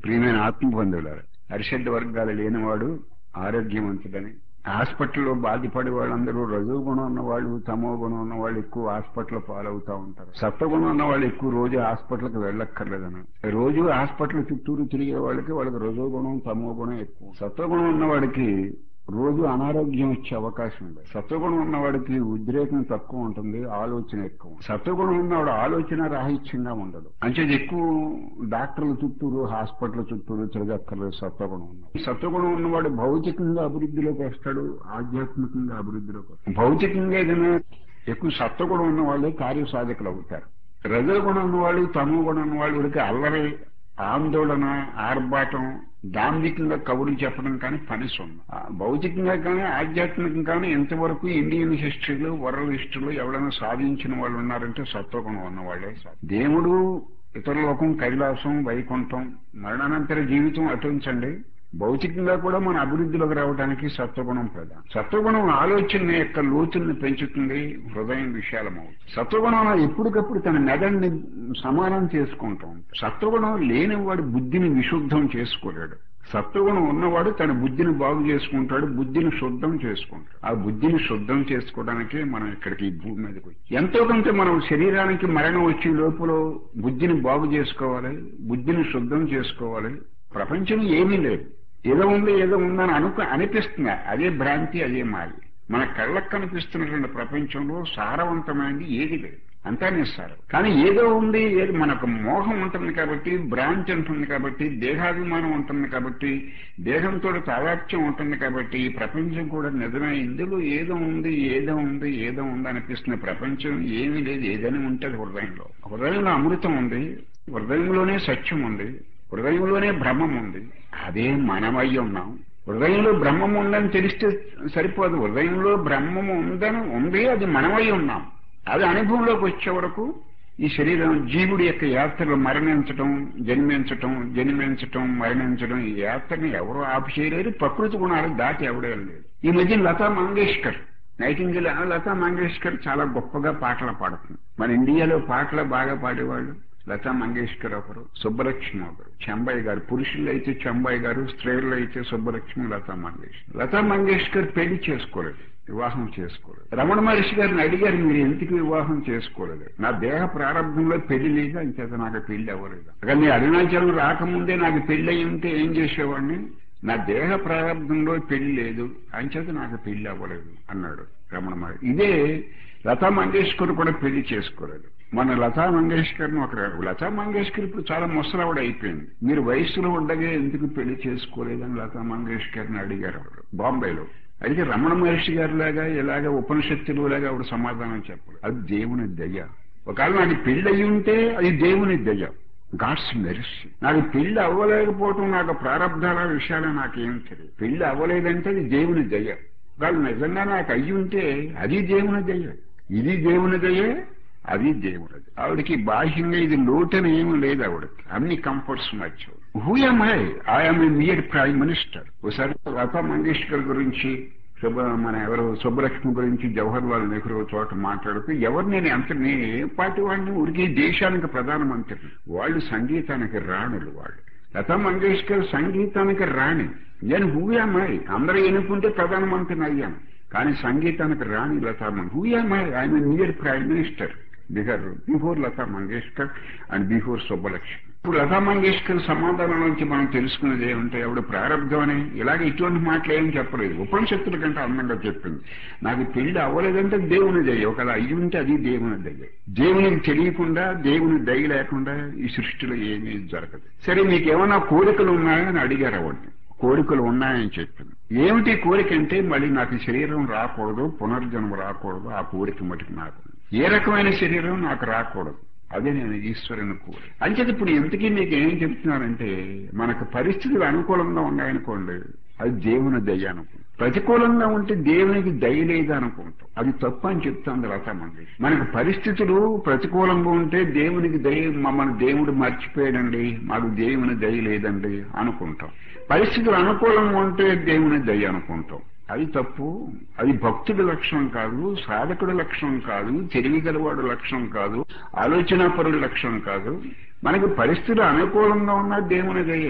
ప్రియమైన ఆత్మబంధువులారు అరిషడ్ వర్గాలు లేనివాడు ఆరోగ్యవంతుడని హాస్పిటల్లో బాధపడే వాళ్ళందరూ రజో గుణం ఉన్న వాళ్ళు తమో గుణం ఉన్న వాళ్ళు ఎక్కువ హాస్పిటల్ పాలవుతా ఉంటారు సత్వగుణం ఉన్న వాళ్ళు ఎక్కువ రోజు హాస్పిటల్కి వెళ్ళక్కర్లేదని రోజు హాస్పిటల్ చుట్టూరు తిరిగే వాళ్ళకి వాళ్ళకి రజో గుణం తమో గుణం ఎక్కువ సత్వగుణం ఉన్న వాడికి రోజు అనారోగ్యం వచ్చే అవకాశం ఉంది సత్వగుణం ఉన్నవాడికి ఉద్రేకం తక్కువ ఉంటుంది ఆలోచన ఎక్కువ సత్వగుణం ఉన్నవాడు ఆలోచన రాహిత్యంగా ఉండదు అంటే ఎక్కువ డాక్టర్ల చుట్టూరు హాస్పిటల్ చుట్టూరు తిరగక్కర్లేదు సత్వగుణం ఉన్నవాడు సత్వగుణం ఉన్నవాడు భౌతికంగా అభివృద్ధిలోకి వస్తాడు ఆధ్యాత్మికంగా అభివృద్ధిలోకి వస్తాడు భౌతికంగా ఏదైనా ఎక్కువ సత్వగుణం ఉన్న వాళ్ళే కార్యసాధకులు అవుతారు రజోగుణం ఉన్నవాళ్ళు తమో గుణం ఉన్నవాళ్ళు వీళ్ళకి అల్లరి ఆందోళన ఆర్భాటం దాంభికంగా కబుర్లు చెప్పడం కానీ పని సొమ్ము ఆ, భౌతికంగా కానీ ఆధ్యాత్మికంగా కానీ ఇంతవరకు ఇండియన్ హిస్టరీలో వరల్డ్ హిస్టరీలో ఎవరైనా సాధించిన వాళ్ళు ఉన్నారంటే సత్వగుణం ఉన్నవాళ్ళే సార్ దేవుడు ఇతర లోకం కైలాసం వైకుంఠం మరణానంతర జీవితం అటుంచండి భౌతికంగా కూడా మన అభివృద్ధిలోకి రావడానికి సత్వగుణం ప్రధానం సత్వగుణం ఆలోచన యొక్క లోతుల్ని పెంచుతుంది హృదయం విశాలమవుతుంది సత్వగుణం ఎప్పటికప్పుడు తన మెదడుని సమానం చేసుకుంటాం సత్వగుణం లేనివాడు బుద్ధిని విశుద్ధం చేసుకోలేడు సత్వగుణం ఉన్నవాడు తన బుద్ధిని బాగు చేసుకుంటాడు బుద్ధిని శుద్ధం చేసుకుంటాడు ఆ బుద్ధిని శుద్ధం చేసుకోవడానికే మనం ఇక్కడికి ఈ భూమి మీదకి వచ్చాం. ఎంతో కొంత మనం శరీరానికి మరణం వచ్చే లోపల బుద్ధిని బాగు చేసుకోవాలి బుద్ధిని శుద్ధం చేసుకోవాలి ప్రపంచం ఏమీ లేదు ఏదో ఉంది ఏదో ఉందని అనుకు అనిపిస్తుంది అదే భ్రాంతి అదే మాయ మన కళ్ళకు కనిపిస్తున్నటువంటి ప్రపంచంలో సారవంతమైనది ఏది లేదు అంతా నిస్సారం కానీ ఏదో ఉంది ఏది మనకు మోహం ఉంటుంది కాబట్టి భ్రాంతి ఉంటుంది కాబట్టి దేహాభిమానం ఉంటుంది కాబట్టి దేహంతో తాదాత్యం ఉంటుంది కాబట్టి ఈ ప్రపంచం కూడా నిజమే ఇందులో ఏదో ఉంది ఏదో ఉంది ఏదో ఉంది అనిపిస్తుంది ప్రపంచం ఏమీ లేదు ఏదైనా ఉంటుంది హృదయంలో హృదయంలో అమృతం ఉంది హృదయంలోనే సత్యం ఉంది హృదయంలోనే బ్రహ్మం ఉంది అదే మనమై ఉన్నాం హృదయంలో బ్రహ్మం ఉందని తెలిస్తే సరిపోదు హృదయంలో బ్రహ్మం ఉందని ఉంది అది మనమై ఉన్నాం అది అనుభవంలోకి వచ్చే వరకు ఈ శరీరం జీవుడి యొక్క యాత్రలు మరణించటం జన్మించటం జన్మించటం మరణించటం ఈ యాత్రని ఎవరు ఆపు చేయలేరు ప్రకృతి గుణాలు దాటి ఎవడేం లేదు ఈ మధ్య లతా మంగేష్కర్ నైటింగిల్ లతా మంగేష్కర్ చాలా గొప్పగా పాటలు పాడుతుంది మన ఇండియాలో పాటలు బాగా పాడేవాళ్ళు లతా మంగేష్కర్ ఒకరు సుబ్బలక్ష్మి ఒకరు చెంబాయి గారు పురుషులు అయితే చెంబాయి గారు స్త్రీలు అయితే సుబ్బలక్ష్మి లతా మంగేష్కర్ లతా మంగేష్కర్ పెళ్లి చేసుకోలేదు వివాహం చేసుకోలేదు రమణ మహర్షి గారిని అడిగారు మీరు ఎందుకు వివాహం చేసుకోలేదు నా దేహ ప్రారంభంలో పెళ్లి లేదు అంచేత నాకు పెళ్లి అవ్వలేదు అక్కడ నీ అరుణాచలం రాకముందే నాకు పెళ్లి అయి ఉంటే ఏం చేసేవాడిని నా దేహ ప్రారంభంలో పెళ్లి లేదు అంచేత నాకు పెళ్లి అవ్వలేదు అన్నాడు రమణ మహర్షి ఇదే లతా మంగేష్కర్ కూడా పెళ్లి చేసుకోలేదు మన లతా మంగేష్కర్ ఒక లతా మంగేష్కర్ ఇప్పుడు చాలా ముసలవాడు అయిపోయింది మీరు వయసులో ఉండగా ఎందుకు పెళ్లి చేసుకోలేదని లతా మంగేష్కర్ని అడిగారు ఆవిడ బాంబేలో అయితే రమణ మహర్షి గారి లాగా ఇలాగ ఉపనిషత్తులు లాగా ఆవిడ సమాధానం చెప్పాలి అది దేవుని దయ ఒకవేళ నాకు పెళ్లి అయి ఉంటే అది దేవుని దయ గాడ్స్ మెరిసి నాకు పెళ్లి అవ్వలేకపోవటం నాకు ప్రారంధాల విషయాలు నాకేం తెలియదు పెళ్లి అవ్వలేదంటే అది దేవుని దయ వాళ్ళు నిజంగా నాకు అయ్యి ఉంటే అది దేవుని దయ ఇది దేవుని దయే అది దేవుడు ఆవిడకి బాహ్యంగా ఇది లోటని ఏమీ లేదు ఆవిడకి అన్ని కంఫర్ట్స్ నచ్చావు who am I I'm a mere prime minister ఒకసారి లతా మంగేష్కర్ గురించి శుభ మన ఎవరు సుబ్బలక్ష్మి గురించి జవహర్ లాల్ నెహ్రూ చోట మాట్లాడుతూ ఎవరు నేను ఎంత నేను ఏ పార్టీ వాడిని ఉరికి దేశానికి ప్రధానమంత్రి వాళ్ళు సంగీతానికి రాణులు వాళ్ళు లతా మంగేష్కర్ సంగీతానికి రాణి నేను హూ ఎమ్ ఐ అందరూ ఎన్నుకుంటే ప్రధానమంత్రిని అయ్యాను కానీ సంగీతానికి రాణి Lata Mangeshkar who am I I'm near prime minister బిహార్ before Lata Mangeshkar and before Subbalakshmi ఇప్పుడు లతా మంగేష్కర్ సమాధానం నుంచి మనం తెలుసుకునేది ఏమంటే ఆవిడ ప్రారంభం అని ఇలాగే ఇటువంటి మాటలు ఏం చెప్పలేదు ఉపనిషత్తుల కంటే అందంగా చెప్పింది నాకు పెళ్లి అవ్వలేదంటే దేవుని దయ ఒకవేళ అయ్యి ఉంటే అది దేవుని దయ దేవునికి తెలియకుండా దేవుని దయ లేకుండా ఈ సృష్టిలో ఏమీ జరగదు సరే మీకు ఏమైనా కోరికలు ఉన్నాయని అడిగారు ఆవిడని కోరికలు ఉన్నాయని చెప్పింది ఏమిటి కోరిక అంటే మళ్ళీ నాకు శరీరం రాకూడదు పునర్జన్మ రాకూడదు ఆ కోరిక మటుకు నాకు ఏ రకమైన శరీరం నాకు రాకూడదు అదే నేను ఈశ్వరుని కోరి అంచేది ఇప్పుడు ఎంతకీ మీకు ఏం చెప్తున్నానంటే మనకు పరిస్థితులు అనుకూలంగా ఉన్నాయనుకోండి అది దేవుని దయ అనుకుంటాం ప్రతికూలంగా ఉంటే దేవునికి దయ లేదు అనుకుంటాం అది తప్పు అని చెప్తాంది లతా మంగేష్ మనకు పరిస్థితులు ప్రతికూలంగా ఉంటే దేవునికి దయ మమ్మల్ని దేవుడు మర్చిపోయాడండి మాకు దేవుని దయ లేదండి అనుకుంటాం పరిస్థితులు అనుకూలంగా ఉంటే దేవుని దయ అనుకుంటాం అది తప్పు అది భక్తుడి లక్షణం కాదు సాధకుడి లక్షణం కాదు తెలివిగలవాడు లక్షణం కాదు ఆలోచనాపరుడి లక్షణం కాదు మనకి పరిస్థితులు అనుకూలంగా ఉన్నా దేవుని దయ్యేది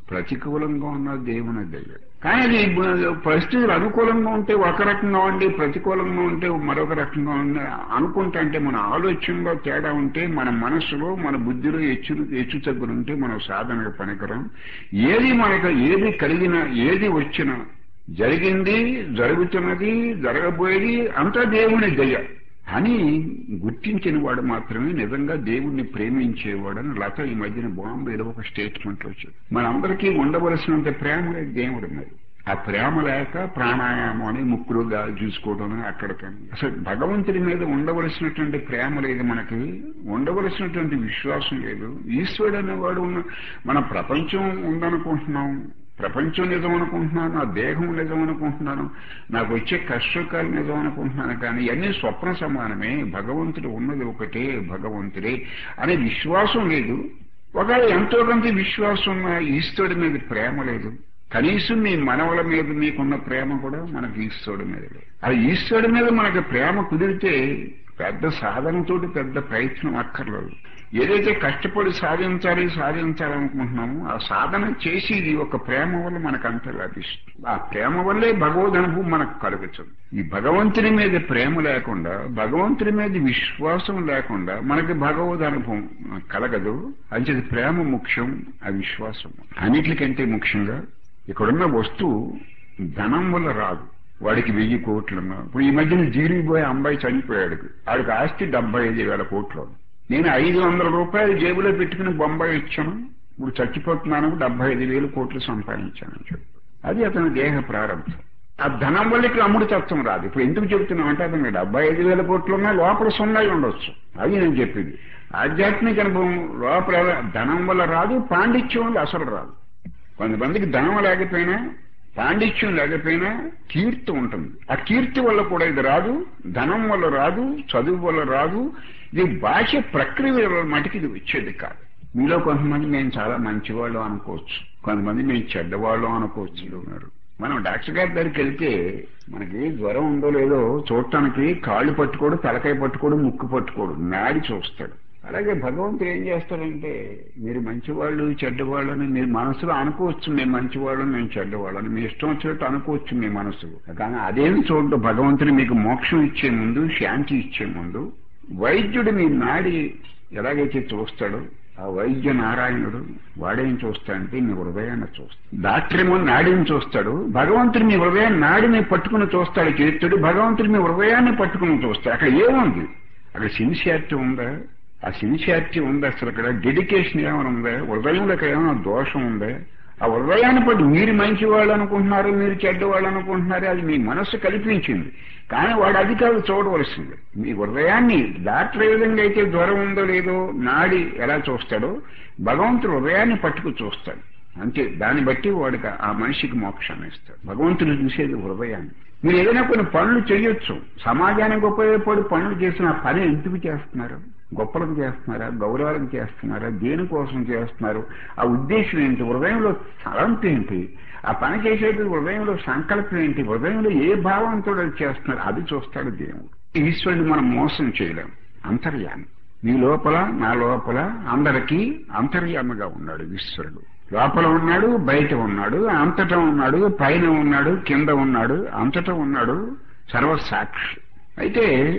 ప్రతికూలంగా ఉన్న దేవుని దయ కానీ అది ఇప్పుడు పరిస్థితులు అనుకూలంగా ఉంటే ఒక రకంగా ఉండి ప్రతికూలంగా ఉంటే మరొక రకంగా ఉండి అనుకుంటా అంటే మన ఆలోచనలో తేడా ఉంటే మన మనస్సులో మన బుద్ధిలో హెచ్చు హెచ్చు తగ్గులు ఉంటే మనం సాధనకు పనికరం ఏది మనకు ఏది కలిగినా ఏది వచ్చినా జరిగింది జరుగుతున్నది జరగబోయేది అంతా దేవుని దయ అని గుర్తించిన వాడు మాత్రమే నిజంగా దేవుణ్ణి ప్రేమించేవాడని లత ఈ మధ్యన బాంబేలో ఒక స్టేట్మెంట్ వచ్చింది మనందరికీ ఉండవలసినంత ప్రేమ లేదు దేవుడి మీద ఆ ప్రేమ లేక ప్రాణాయామం అని ముక్కులు గాలి చూసుకోవడం అక్కడికని అసలు భగవంతుడి మీద ఉండవలసినటువంటి ప్రేమ లేదు మనకి ఉండవలసినటువంటి విశ్వాసం లేదు ఈశ్వరుడు అనేవాడు ఉన్న మన ప్రపంచం ఉందనుకుంటున్నాం ప్రపంచం నిజం అనుకుంటున్నాను నా దేహం నిజం అనుకుంటున్నాను నాకు వచ్చే కష్టకాలు నిజం అనుకుంటున్నాను కానీ ఇవన్నీ స్వప్న సమానమే భగవంతుడు ఉన్నది ఒకటే భగవంతుడే అనే విశ్వాసం లేదు ఒకవేళ ఎంతో కొంత విశ్వాసం ఉన్న ఈశ్వరుడి మీద ప్రేమ లేదు కనీసం మీ మనవల మీద మీకున్న ప్రేమ కూడా మనకి ఈశ్వరుడి మీద లేదు అది ఈశ్వరుడి మీద మనకి ప్రేమ కుదిరితే పెద్ద సాధనతోటి పెద్ద ప్రయత్నం అక్కర్లేదు ఏదైతే కష్టపడి సాధించాలి సాధించాలనుకుంటున్నామో ఆ సాధన చేసి ఇది ఒక ప్రేమ వల్ల మనకు అంత లభిస్తుంది ఆ ప్రేమ వల్లే భగవద్ అనుభవం మనకు కలుగుతుంది ఈ భగవంతుని మీద ప్రేమ లేకుండా భగవంతుని మీద విశ్వాసం లేకుండా మనకి భగవద్ అనుభవం కలగదు అంచేది ప్రేమ ముఖ్యం ఆ విశ్వాసం అన్నిటికంటే ముఖ్యంగా ఇక్కడున్న వస్తువు ధనం వల్ల రాదు వాడికి వెయ్యి కోట్లున్నా ఇప్పుడు ఈ మధ్యన జీరిపోయే అమ్మాయి చనిపోయాడు వాడికి ఆస్తి డెబ్బై ఐదు వేల కోట్లు నేను ఐదు వందల రూపాయలు జేబులో పెట్టుకుని బొంబాయి ఇచ్చాను ఇప్పుడు చచ్చిపోతున్నాను డెబ్బై ఐదు వేలు కోట్లు సంపాదించాను చెప్పి అది అతని దేహ ప్రారంభం ఆ ధనం వల్ల ఇక్కడ అమృతత్వం రాదు ఇప్పుడు ఎందుకు చెబుతున్నాం అంటే అతనికి డెబ్బై ఐదు వేల కోట్లు ఉన్నా లోపల సున్నాయి ఉండొచ్చు అది నేను చెప్పింది ఆధ్యాత్మిక అనుభవం లోపల ధనం వల్ల రాదు పాండిత్యం వల్ల అసలు రాదు కొంతమందికి ధనం లేకపోయినా పాండిత్యం లేకపోయినా కీర్తి ఉంటుంది ఆ కీర్తి వల్ల కూడా ఇది రాదు ధనం వల్ల రాదు చదువు వల్ల రాదు ఇది భాష ప్రక్రియ మటుకు ఇది వచ్చేది కాదు మీలో కొంతమంది మేము చాలా మంచివాళ్ళం అనుకోవచ్చు కొంతమంది మేము చెడ్డవాళ్ళం అనుకోవచ్చు ఉన్నారు మనం డాక్టర్ గారి దగ్గరికి వెళ్తే మనకి జ్వరం ఉందో లేదో చూడటానికి కాళ్ళు పట్టుకోడు తలకాయ పట్టుకోడు ముక్కు పట్టుకోడు నాడి చూస్తాడు అలాగే భగవంతుడు ఏం చేస్తాడంటే మీరు మంచివాళ్ళు చెడ్డవాళ్ళని మీరు మనసులో అనుకోవచ్చు నేను మంచివాళ్ళని నేను చెడ్డవాళ్ళని మీ ఇష్టం వచ్చినట్టు అనుకోవచ్చు మీ మనసులో కానీ అదేమి చూడదు భగవంతుడు మీకు మోక్షం ఇచ్చే ముందు శాంతి ఇచ్చే ముందు వైద్యుడు మీ నాడి ఎలాగైతే చూస్తాడో ఆ వైద్య నారాయణుడు వాడేం చూస్తాడంటే మీ హృదయాన్ని చూస్తాడు డాక్టర్ ఏమో నాడిని చూస్తాడు భగవంతుడు మీ హృదయాన్ని నాడిని పట్టుకుని చూస్తాడు చేతుడు భగవంతుడు మీ హృదయాన్ని పట్టుకుని చూస్తాడు అక్కడ ఏముంది అక్కడ సిన్సియారిటీ ఉందా ఆ సిన్సియారిటీ ఉందా అసలు అక్కడ డెడికేషన్ ఏమైనా ఉందా హృదయంలో అక్కడ ఏమైనా దోషం ఉందా ఆ హృదయాన్ని బట్టి మీరు మంచి వాళ్ళు అనుకుంటున్నారు మీరు చెడ్డవాళ్ళు అనుకుంటున్నారు అది మీ మనస్సు కల్పించింది కానీ వాడు అది కాదు చూడవలసింది మీ హృదయాన్ని డాక్టర్ ఏ విధంగా అయితే జ్వరం ఉందో లేదో నాడి ఎలా చూస్తాడో భగవంతుడు హృదయాన్ని పట్టుకు చూస్తాడు అంతే దాన్ని బట్టి వాడికి ఆ మనిషికి మోక్షాన్ని ఇస్తాడు భగవంతుడు చూసేది హృదయాన్ని మీరు ఏదైనా కొన్ని పనులు చేయొచ్చు సమాజానికి ఉపయోగపడి పనులు చేసిన ఆ పని ఎందుకు చేస్తున్నారు గొప్పలకు చేస్తున్నారా గౌరవాలకు చేస్తున్నారా దేనికోసం చేస్తున్నారు ఆ ఉద్దేశం ఏంటి హృదయంలో తలంపు ఏంటి ఆ పని చేసేది హృదయంలో సంకల్పం ఏంటి హృదయంలో ఏ భావంతో అది చేస్తున్నారు అది చూస్తాడు దేవుడు ఈశ్వరుడు మనం మోసం చేయలేం అంతర్యామి నీ లోపల నా లోపల అందరికీ అంతర్యామిగా ఉన్నాడు ఈశ్వరుడు లోపల ఉన్నాడు బయట ఉన్నాడు అంతటా ఉన్నాడు పైన ఉన్నాడు కింద ఉన్నాడు అంతటా ఉన్నాడు సర్వసాక్షి అయితే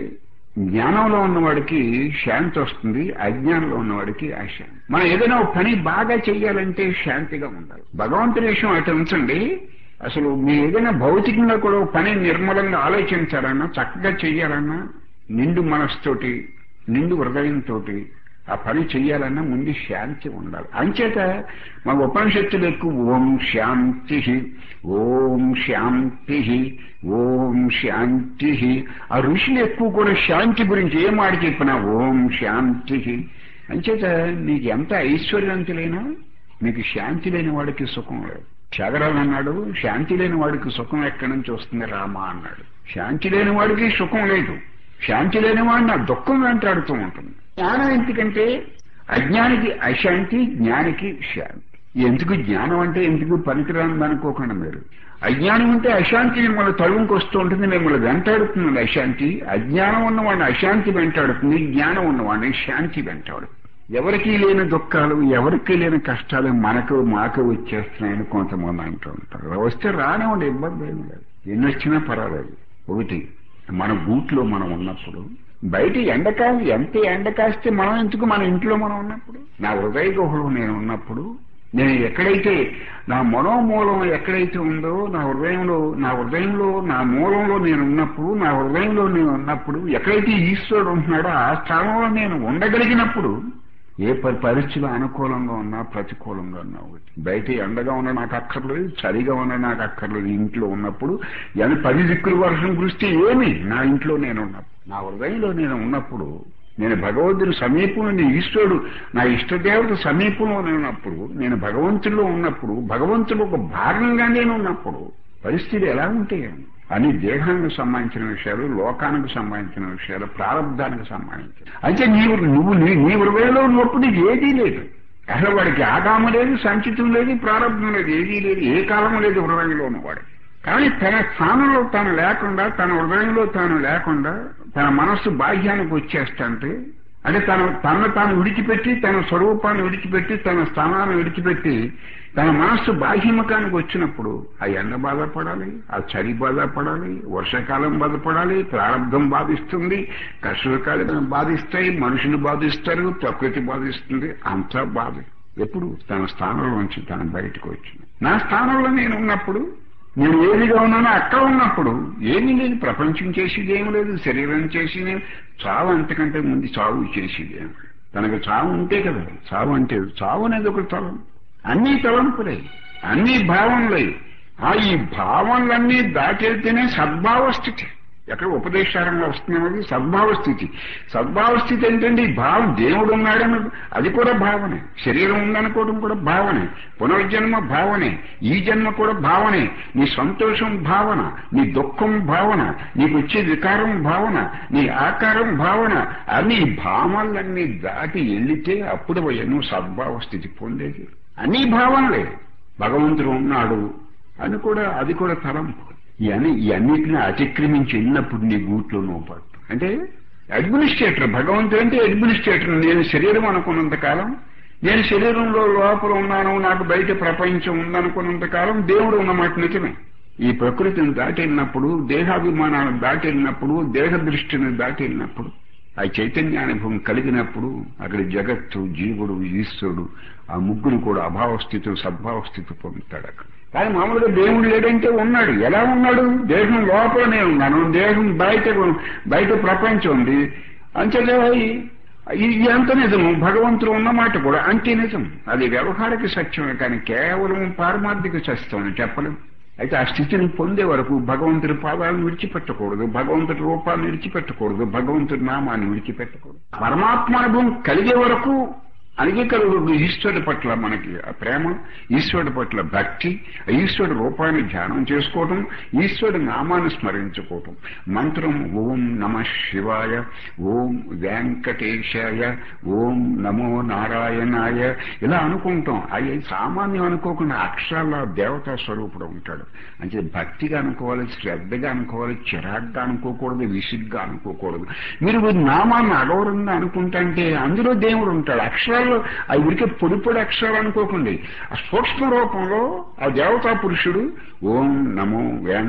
జ్ఞానంలో ఉన్నవాడికి శాంతి వస్తుంది అజ్ఞానంలో ఉన్నవాడికి అశాంతి మనం ఏదైనా ఒక పని బాగా చెయ్యాలంటే శాంతిగా ఉండాలి భగవంతుని విషయం అటు ఉంచండి అసలు మీరు ఏదైనా భౌతికంగా కూడా ఒక పని నిర్మలంగా ఆలోచించాలన్నా చక్కగా చెయ్యాలన్నా నిండు మనసుతోటి నిండు హృదయంతో ఆ పని చెయ్యాలన్నా ముందు శాంతి ఉండాలి అంచేత మా ఉపనిషత్తులు ఎక్కువ ఓం శాంతి ఓం శాంతి ఓం శాంతి ఆ ఋషులు ఎక్కువ కూడా శాంతి గురించి ఏం మాట చెప్పినా ఓం శాంతి అంచేత నీకు ఎంత ఐశ్వర్యవంతులైనా మీకు శాంతి లేని వాడికి సుఖం లేదు చగరాలు అన్నాడు శాంతి లేని వాడికి సుఖం ఎక్కడి నుంచి వస్తుంది రామా అన్నాడు శాంతి లేని వాడికి సుఖం లేదు శాంతి లేని వాడిని ఆ దుఃఖం వెంటాడుతూ ఉంటుంది జ్ఞానం ఎందుకంటే అజ్ఞానికి అశాంతి జ్ఞానికి శాంతి ఎందుకు జ్ఞానం అంటే ఎందుకు పనికిరాని అనుకోకుండా మీరు అజ్ఞానం అంటే అశాంతి మిమ్మల్ని తలువుకి వస్తూ ఉంటుంది మిమ్మల్ని వెంటాడుతుంది అశాంతి అజ్ఞానం ఉన్నవాడిని అశాంతి వెంటాడుతుంది జ్ఞానం ఉన్నవాడిని శాంతి వెంటాడు ఎవరికీ లేని దుఃఖాలు ఎవరికీ లేని కష్టాలు మనకు మాకు వచ్చేస్తున్నాయని కొంతమంది అంటూ ఉంటారు వస్తే రానివ్వండి ఇబ్బంది ఏం లేదు ఎన్ని వచ్చినా పర్వాలేదు ఒకటి మన గూట్లో మనం ఉన్నప్పుడు బయట ఎండ కా ఎంత ఎండ కాస్తే మనం ఎందుకు మన ఇంట్లో మనం ఉన్నప్పుడు నా హృదయ గుహలో నేను ఉన్నప్పుడు నేను ఎక్కడైతే నా మనోమూలం ఎక్కడైతే ఉందో నా హృదయంలో నా హృదయంలో నా మూలంలో నేను ఉన్నప్పుడు నా హృదయంలో నేను ఉన్నప్పుడు ఎక్కడైతే ఈశ్వరుడు ఉంటున్నాడో ఆ స్థానంలో నేను ఉండగలిగినప్పుడు ఏ పరి పరిస్థితులు అనుకూలంగా ఉన్నా ప్రతికూలంగా ఉన్నా ఒకటి బయట ఎండగా ఉన్న నాకు అక్కర్లేదు చలిగా ఉన్న నాకు అక్కర్లేదు ఇంట్లో ఉన్నప్పుడు ఎంత పది దిక్కులు వర్షం కురిస్తే ఏమి నా ఇంట్లో నేను ఉన్నప్పుడు నా హృదయంలో నేను ఉన్నప్పుడు నేను భగవంతుని సమీపంలో నేను ఈశ్వరుడు నా ఇష్టదేవత సమీపంలో నేను ఉన్నప్పుడు నేను భగవంతుల్లో ఉన్నప్పుడు భగవంతుడు ఒక భాగంగా నేను ఉన్నప్పుడు పరిస్థితి ఎలా ఉంటాయి అని దేహానికి సంబంధించిన విషయాలు లోకానికి సంబంధించిన విషయాలు ప్రారంధానికి సంబంధించిన అయితే నీవు నువ్వు నీ నీ హృదయంలో ఉన్నప్పుడు నీకు ఏదీ లేదు అసలు వాడికి ఆగామ లేదు సంచితం లేదు ప్రారంభం లేదు ఏదీ లేదు ఏ కాలం లేదు హృదయంలో ఉన్నవాడికి కానీ తన స్థానంలో తాను లేకుండా తన హృదయంలో తాను లేకుండా తన మనస్సు బాహ్యానికి వచ్చేస్తంటే అంటే తన తనను తాను విడిచిపెట్టి తన స్వరూపాన్ని విడిచిపెట్టి తన స్థానాన్ని విడిచిపెట్టి తన మనస్సు బాహ్యముఖానికి వచ్చినప్పుడు ఆ ఎండ బాధపడాలి ఆ చలి బాధపడాలి వర్షాకాలం బాధపడాలి ప్రారంభం బాధిస్తుంది కష్టకాలం బాధిస్తాయి మనుషులు బాధిస్తారు ప్రకృతి బాధిస్తుంది అంతా బాధ ఎప్పుడు తన స్థానంలోంచి తన బయటకు వచ్చింది నా స్థానంలో నేను ఉన్నప్పుడు నేను ఏదిగా ఉన్నానో అక్కడ ఉన్నప్పుడు ఏమీ లేదు ప్రపంచం చేసేది ఏం లేదు శరీరం చేసేది చావు అంతకంటే ముందు చావు చేసేది ఏం లేదు. తనకు చావు ఉంటే కదా చావు అంటే చావు అనేది ఒక తలం అన్నీ తలంపులే అన్ని భావనలే ఆ ఈ భావనలన్నీ దాటెళ్తేనే సద్భావ స్థితి ఎక్కడ ఉపదేశారంగా వస్తున్నది సద్భావ స్థితి సద్భావ స్థితి ఏంటంటే ఈ భావం దేవుడు ఉన్నాడని అది కూడా భావనే శరీరం ఉందనుకోవడం కూడా భావనే పునర్జన్మ భావనే ఈ జన్మ కూడా భావనే నీ సంతోషం భావన నీ దుఃఖం భావన నీకు వచ్చే వికారం భావన నీ ఆకారం భావన అన్ని భావనలన్నీ దాటి వెళ్లితే అప్పుడు నువ్వు సద్భావ స్థితి పొందేది అన్ని భావనలే భగవంతుడు ఉన్నాడు అని కూడా అది కూడా తలంపు ఇవన్నీ ఇవన్నిటిని అతిక్రమించి వెళ్ళినప్పుడు నీ గూట్లో నువ్వు పట్టు అంటే అడ్మినిస్ట్రేటర్ భగవంతుడు అంటే అడ్మినిస్ట్రేటర్ నేను శరీరం అనుకున్నంత కాలం నేను శరీరంలో లోపల ఉన్నాను నాకు బయట ప్రపంచం ఉందనుకున్నంత కాలం దేవుడు ఉన్నమాట నిజమే ఈ ప్రకృతిని దాటి వెళ్ళినప్పుడు దేహాభిమానాలను దాటి వెళ్ళినప్పుడు దేహ దృష్టిని దాటి వెళ్ళినప్పుడు ఆ చైతన్యానుభవం కలిగినప్పుడు అక్కడ జగత్తు జీవుడు ఈశ్వరుడు ఆ ముగ్గురు కూడా అభావ స్థితి సద్భావ స్థితి పొందుతాడు అక్కడ కానీ మామూలుగా దేవుడు లేడంటే ఉన్నాడు ఎలా ఉన్నాడు దేహం లోపలనే ఉన్నాను దేహం బయట బయట ప్రపంచం ఉంది అంతేగా ఇది ఎంత నిజము భగవంతుడు ఉన్నమాట కూడా అంతే నిజం అది వ్యవహారిక సత్యమే కానీ కేవలం పారమార్థిక సత్యం అని చెప్పలేం అయితే ఆ స్థితిని పొందే వరకు భగవంతుడి పాదాలను విడిచిపెట్టకూడదు భగవంతుడి రూపాన్ని విడిచిపెట్టకూడదు భగవంతుడి నామాన్ని విడిచిపెట్టకూడదు పరమాత్మానుభవం కలిగే వరకు అంగీకరుడు ఈశ్వరుడి పట్ల మనకి ఆ ప్రేమ ఈశ్వరుడి పట్ల భక్తి ఈశ్వరుడి రూపాన్ని ధ్యానం చేసుకోవటం ఈశ్వరుడి నామాన్ని స్మరించుకోవటం మంత్రం ఓం నమ శివాయ ఓం వెంకటేశాయ ఓం నమో నారాయణాయ ఇలా అనుకుంటాం అవి సామాన్యం అనుకోకుండా అక్షరాల దేవతా స్వరూపుడు ఉంటాడు అంటే భక్తిగా అనుకోవాలి శ్రద్ధగా అనుకోవాలి చిరాగ్గా అనుకోకూడదు విసుగ్గా అనుకోకూడదు మీరు నామాన్ని అగౌరవంగా అనుకుంటే అందులో దేవుడు ఉంటాడు అక్షరాలు అక్షరాలు అవి ఉడికే పొడి పొడి అక్షరాలు అనుకోకండి ఆ సూక్ష్మ రూపంలో ఆ దేవతా పురుషుడు ఓం నమో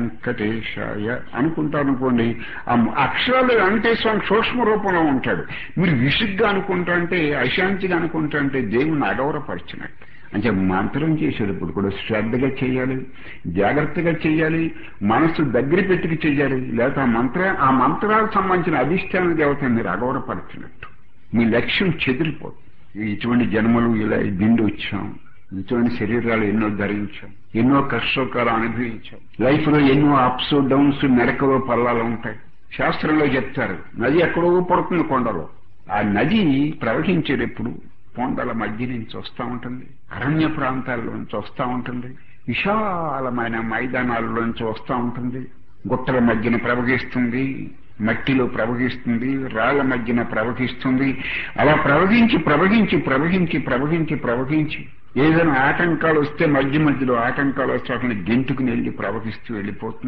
వెంకటేశాయ అనుకుంటా అనుకోండి ఆ అక్షరాలు వెంకటేశ్వరం సూక్ష్మ రూపంలో ఉంటాడు మీరు విసుగ్గా అనుకుంటా అంటే అశాంతిగా అనుకుంటా అంటే దేవుణ్ణి అగౌరపరిచినట్టు అంటే మంత్రం చేసేటప్పుడు కూడా శ్రద్ధగా చేయాలి జాగ్రత్తగా చేయాలి మనస్సు దగ్గర పెట్టుకు చేయాలి లేకపోతే ఆ మంత్ర ఆ మంత్రాలకు సంబంధించిన అధిష్టాన దేవతని మీరు అగౌరపరిచినట్టు మీ లక్ష్యం చెదిరిపోతుంది ఇటువంటి జన్మలు ఇలా దిండి వచ్చాం ఇటువంటి శరీరాలు ఎన్నో ధరించాం ఎన్నో కష్టసుఖాలు అనుభవించాం లైఫ్ లో ఎన్నో అప్స్ డౌన్స్ మెరకలు పల్లాలు ఉంటాయి శాస్త్రంలో చెప్తారు నది ఎక్కడో పడుతుంది కొండలో ఆ నది ప్రవహించేటప్పుడు కొండల మధ్య నుంచి వస్తూ ఉంటుంది అరణ్య ప్రాంతాల్లోంచి వస్తూ ఉంటుంది విశాలమైన మైదానాల్లోంచి వస్తూ ఉంటుంది గుట్టల మధ్యన ప్రవహిస్తుంది మట్టిలో ప్రవహిస్తుంది రాళ్ల మధ్యన ప్రవహిస్తుంది అలా ప్రవహించి ప్రవహించి ప్రవహించి ప్రవహించి ప్రవహించి ఏదైనా ఆటంకాలు వస్తే మధ్య మధ్యలో ఆటంకాలు వస్తే అట్లా గెంటుకుని వెళ్ళి ప్రవహిస్తూ వెళ్ళిపోతుంది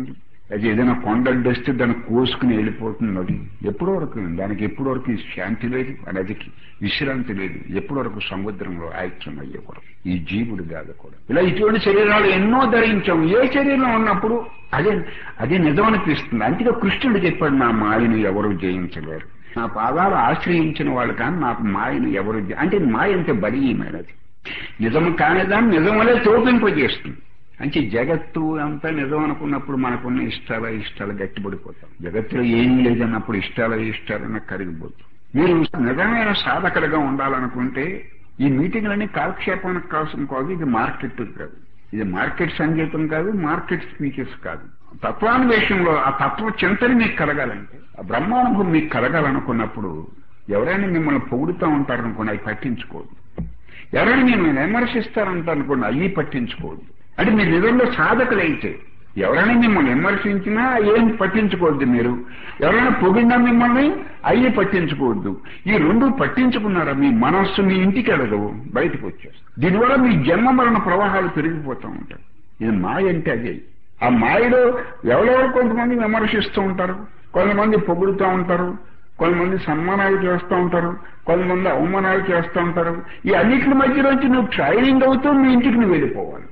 అది ఏదైనా కొండడ్డొస్తే దాన్ని కోసుకుని వెళ్ళిపోతుంది అది ఎప్పటి వరకు దానికి ఎప్పటి వరకు శాంతి లేదు నదికి విశ్రాంతి లేదు ఎప్పటి వరకు సముద్రంలో ఐక్యం అయ్యే వరకు ఈ జీవుడు కాదు కూడా ఇలా ఇటువంటి శరీరాలు ఎన్నో ధరించాం ఏ శరీరం ఉన్నప్పుడు అదే అదే నిజం అనిపిస్తుంది అందుకే కృష్ణుడు చెప్పాడు నా మాయను ఎవరు జయించలేరు నా పాదాలు ఆశ్రయించిన వాళ్ళు కానీ నాకు మాయను ఎవరు జ- అంటే మాయ అంటే బలీయమైనది నిజం కానిదాన్ని నిజం వలే తోపింపజేస్తుంది అంటే జగత్తు అంతా నిజం అనుకున్నప్పుడు మనకున్న ఇష్టాల ఇష్టాలు గట్టిపడిపోతాం జగత్తులో ఏం లేదన్నప్పుడు ఇష్టాల ఇష్టాలన్న కరిగిపోతాం మీరు నిజమైన సాధకులుగా ఉండాలనుకుంటే ఈ మీటింగ్లన్నీ కాలక్షేపానికి కోసం కాదు ఇది మార్కెట్ కాదు ఇది మార్కెట్ సంగీతం కాదు మార్కెట్ స్పీచెస్ కాదు తత్వాన్వేషంలో ఆ తత్వ చింతన మీకు కలగాలంటే ఆ బ్రహ్మానుభవం మీకు కలగాలనుకున్నప్పుడు ఎవరైనా మిమ్మల్ని పొగుడుతూ ఉంటారనుకోండి అవి పట్టించుకోదు ఎవరైనా మిమ్మల్ని విమర్శిస్తారంట అనుకోండి అవి పట్టించుకోవద్దు అంటే మీరు నిజంగా సాధకులైతే ఎవరైనా మిమ్మల్ని విమర్శించినా ఏం పట్టించుకోవద్దు మీరు ఎవరైనా పొగిడినా మిమ్మల్ని అయ్యి పట్టించుకోవద్దు ఈ రెండు పట్టించుకున్నారా మీ మనస్సు మీ ఇంటికి వెళ్ళదు బయటకు వచ్చేస్తుంది దీనివల్ల మీ జన్మ మరణ ప్రవాహాలు పెరిగిపోతూ ఉంటాయి ఇది మాయ అంటే అదే ఆ మాయలో ఎవరెవరు కొంతమంది విమర్శిస్తూ ఉంటారు కొంతమంది పొగుడుతూ ఉంటారు కొంతమంది సన్మానాలు చేస్తూ ఉంటారు కొంతమంది అవమానాలు చేస్తూ ఉంటారు ఈ అన్నిటి మధ్యలోంచి నువ్వు ట్రైనింగ్ అవుతూ మీ ఇంటికి నువ్వు వెళ్ళిపోవాలి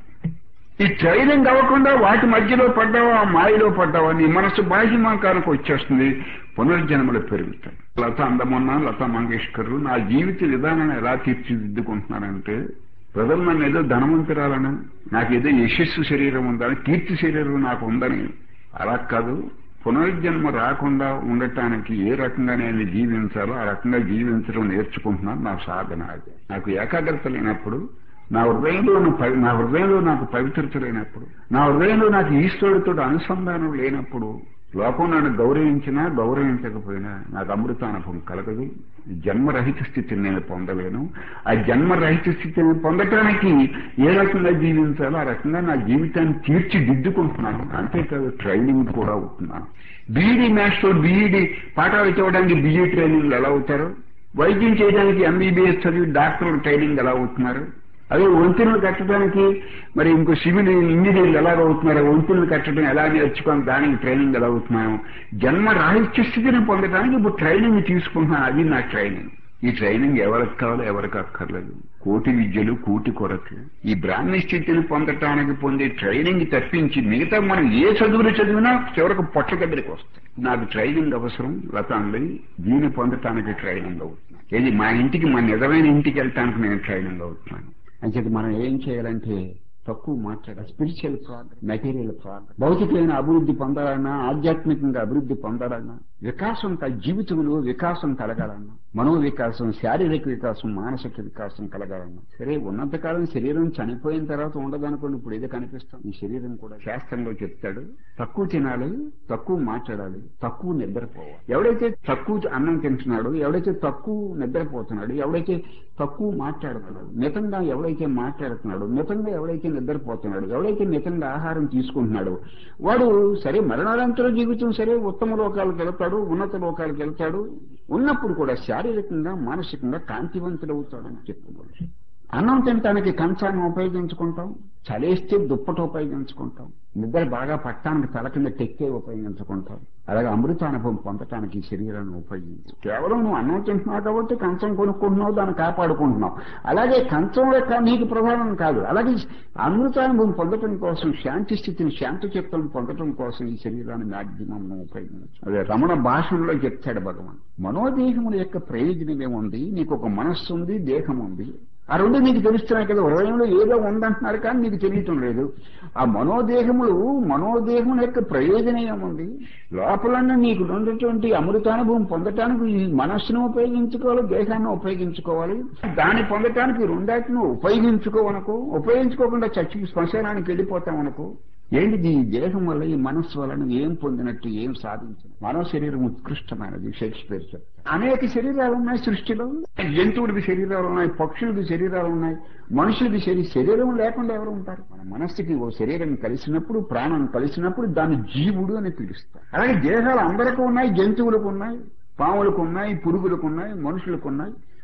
ఈ ట్రైనింగ్ అవ్వకుండా వాటి మధ్యలో పడ్డావా ఆ మాయలో పడ్డావా నీ మనసు బాహ్యమాకానికి వచ్చేస్తుంది పునర్జన్మలు పెరుగుతాయి లత అందమన్న లతా మంగేష్కర్ నా జీవిత విధానాన్ని ఎలా తీర్చిదిద్దుకుంటున్నానంటే ప్రజలు నన్ను ఏదో ధనవంతురాలని నాకు ఏదో యశస్సు శరీరం ఉందని కీర్తి శరీరం నాకు ఉందని అలా కాదు పునర్జన్మ రాకుండా ఉండటానికి ఏ రకంగా నేను జీవించాలో ఆ రకంగా జీవించడం నేర్చుకుంటున్నాను నా సాధన అది నాకు ఏకాగ్రత లేనప్పుడు నా హృదయంలో నా పవి- నా హృదయంలో నాకు పవిత్రత లేనప్పుడు నా హృదయంలో నాకు ఈశ్వరుడితో అనుసంధానం లేనప్పుడు లోకం నన్ను గౌరవించినా గౌరవించకపోయినా నాకు అమృతానుభవం కలగదు జన్మరహిత స్థితిని నేను పొందలేను ఆ జన్మరహిత స్థితిని పొందటానికి ఏ రకంగా జీవించాలో ఆ రకంగా నా జీవితాన్ని తీర్చిదిద్దుకుంటున్నాను అంతేకాదు ట్రైనింగ్ కూడా అవుతున్నాను బీఈడి మాస్టర్ బీఈడి పాఠాలు చెప్పడానికి బీఈ ట్రైనింగ్ ఎలా అవుతారు వైద్యం చేయడానికి ఎంబీబీఎస్ చదివి డాక్టర్ ట్రైనింగ్ ఎలా అవుతున్నారు అదే వంతెనలు కట్టడానికి మరి ఇంకో సివిల్ ఇంజనీర్లు ఎలా అవుతున్నారు వంతెనలు కట్టడం ఎలా నేర్చుకొని దానికి ట్రైనింగ్ ఎలా అవుతున్నాము జన్మ రాహిత్య స్థితిని పొందడానికి ఇప్పుడు ట్రైనింగ్ తీసుకుంటున్నాను అది నా ట్రైనింగ్ ఈ ట్రైనింగ్ ఎవరికి కావాలో ఎవరికి అక్కర్లేదు కోటి విద్యలు కూటి కొరకు ఈ బ్రాహ్మణ స్థితిని పొందటానికి పొందే ట్రైనింగ్ తప్పించి మిగతా మనం ఏ చదువులు చదివినా చివరికి పొట్ల దగ్గరికి వస్తాయి నాకు ట్రైనింగ్ అవసరం లతాండి దీన్ని పొందటానికి ట్రైనింగ్ అవుతున్నాను ఇది మా ఇంటికి మా నిజమైన ఇంటికి వెళ్ళటానికి నేను ట్రైనింగ్ అవుతున్నాను అంచేది మనం ఏం చేయాలంటే తక్కువ మాట్లాడాలి స్పిరిచువల్ ప్రోగ్రెస్ మెటీరియల్ ప్రోగ్రెస్ భౌతికమైన అభివృద్ధి పొందాలన్నా ఆధ్యాత్మికంగా అభివృద్ధి పొందాలన్నా వికాసం క- జీవితంలో వికాసం కలగాలన్నా మనో వికాసం శారీరక వికాసం మానసిక వికాసం కలగాలన్నా సరే ఉన్నంతకాలం శరీరం చనిపోయిన తర్వాత ఉండదనుకోండి ఇప్పుడు ఏదో కనిపిస్తాం ఈ శరీరం కూడా శాస్త్రంలో చెప్తాడు తక్కువ తినాలి తక్కువ మాట్లాడాలి తక్కువ నిద్రపోవాలి ఎవడైతే తక్కువ అన్నం తింటున్నాడో ఎవడైతే తక్కువ నిద్రపోతున్నాడు ఎవడైతే తక్కువ మాట్లాడుతున్నాడు మితంగా ఎవడైతే మాట్లాడుతున్నాడు మితంగా ఎవడైతే నిద్రపోతున్నాడు ఎవడైతే మితంగా ఆహారం తీసుకుంటున్నాడు వాడు సరే మరణానంతర జీవితం సరే ఉత్తమ లోకాలకు వెళ్తాడు ఉన్నత లోకాలకు వెళ్తాడు ఉన్నప్పుడు కూడా శారీరకంగా మానసికంగా కాంతివంతుడవుతాడని చెప్పుకోవచ్చు అన్నం తినటానికి కంచాన్ని ఉపయోగించుకుంటాం చలేస్తే దుప్పటి ఉపయోగించుకుంటాం నిద్ర బాగా పట్టడానికి తల కింద టెక్కే ఉపయోగించుకుంటాం అలాగే అమృతానుభవం పొందటానికి ఈ శరీరాన్ని ఉపయోగించు కేవలం నువ్వు అన్నం తింటున్నావు కాబట్టి కంచం కొనుక్కుంటున్నావు దాన్ని కాపాడుకుంటున్నావు అలాగే కంచం యొక్క నీకు ప్రధానం కాదు అలాగే అమృతానుభవం పొందటం కోసం శాంతి స్థితిని శాంతి చిత్తం పొందటం కోసం ఈ శరీరాన్ని మాధ్యమం ఉపయోగించు అదే రమణ భాషలో చెప్తాడు భగవాన్ మనోదేహముల యొక్క ప్రయోజనం ఏముంది నీకు ఒక మనస్సు ఉంది దేహం ఉంది ఆ రెండు నీకు తెలుస్తున్నాయి కదా హృదయంలో ఏదో ఉందంటున్నారు కానీ నీకు తెలియటం లేదు ఆ మనోదేహములు మనోదేహముల యొక్క ప్రయోజనం ఏముంది లోపలన్న నీకు ఉన్నటువంటి అమృతానుభవం పొందటానికి ఈ మనస్సును ఉపయోగించుకోవాలి దేహాన్ని ఉపయోగించుకోవాలి దాన్ని పొందటానికి ఈ రెండాటిని ఉపయోగించుకోవనుకో ఉపయోగించుకోకుండా చచ్చి శ్మశానానికి వెళ్ళిపోతామనుకో ఏంటిది ఈ దేహం వల్ల ఈ మనస్సు వల్ల నువ్వు ఏం పొందినట్టు ఏం సాధించిన మానవ శరీరం ఉత్కృష్టమైనది షేక్స్పియర్ చెప్తారు అనేక శరీరాలు ఉన్నాయి సృష్టిలో జంతువులకి శరీరాలు ఉన్నాయి పక్షులకి శరీరాలు ఉన్నాయి మనుషులకి శరీ శరీరం లేకుండా ఎవరు ఉంటారు మన మనస్సుకి ఓ శరీరం కలిసినప్పుడు ప్రాణం కలిసినప్పుడు దాన్ని జీవుడు అని పిలుస్తారు అలాగే దేహాలు అందరికీ ఉన్నాయి జంతువులకు ఉన్నాయి పాములకు ఉన్నాయి పురుగులకు ఉన్నాయి మనుషులకు ఉన్నాయి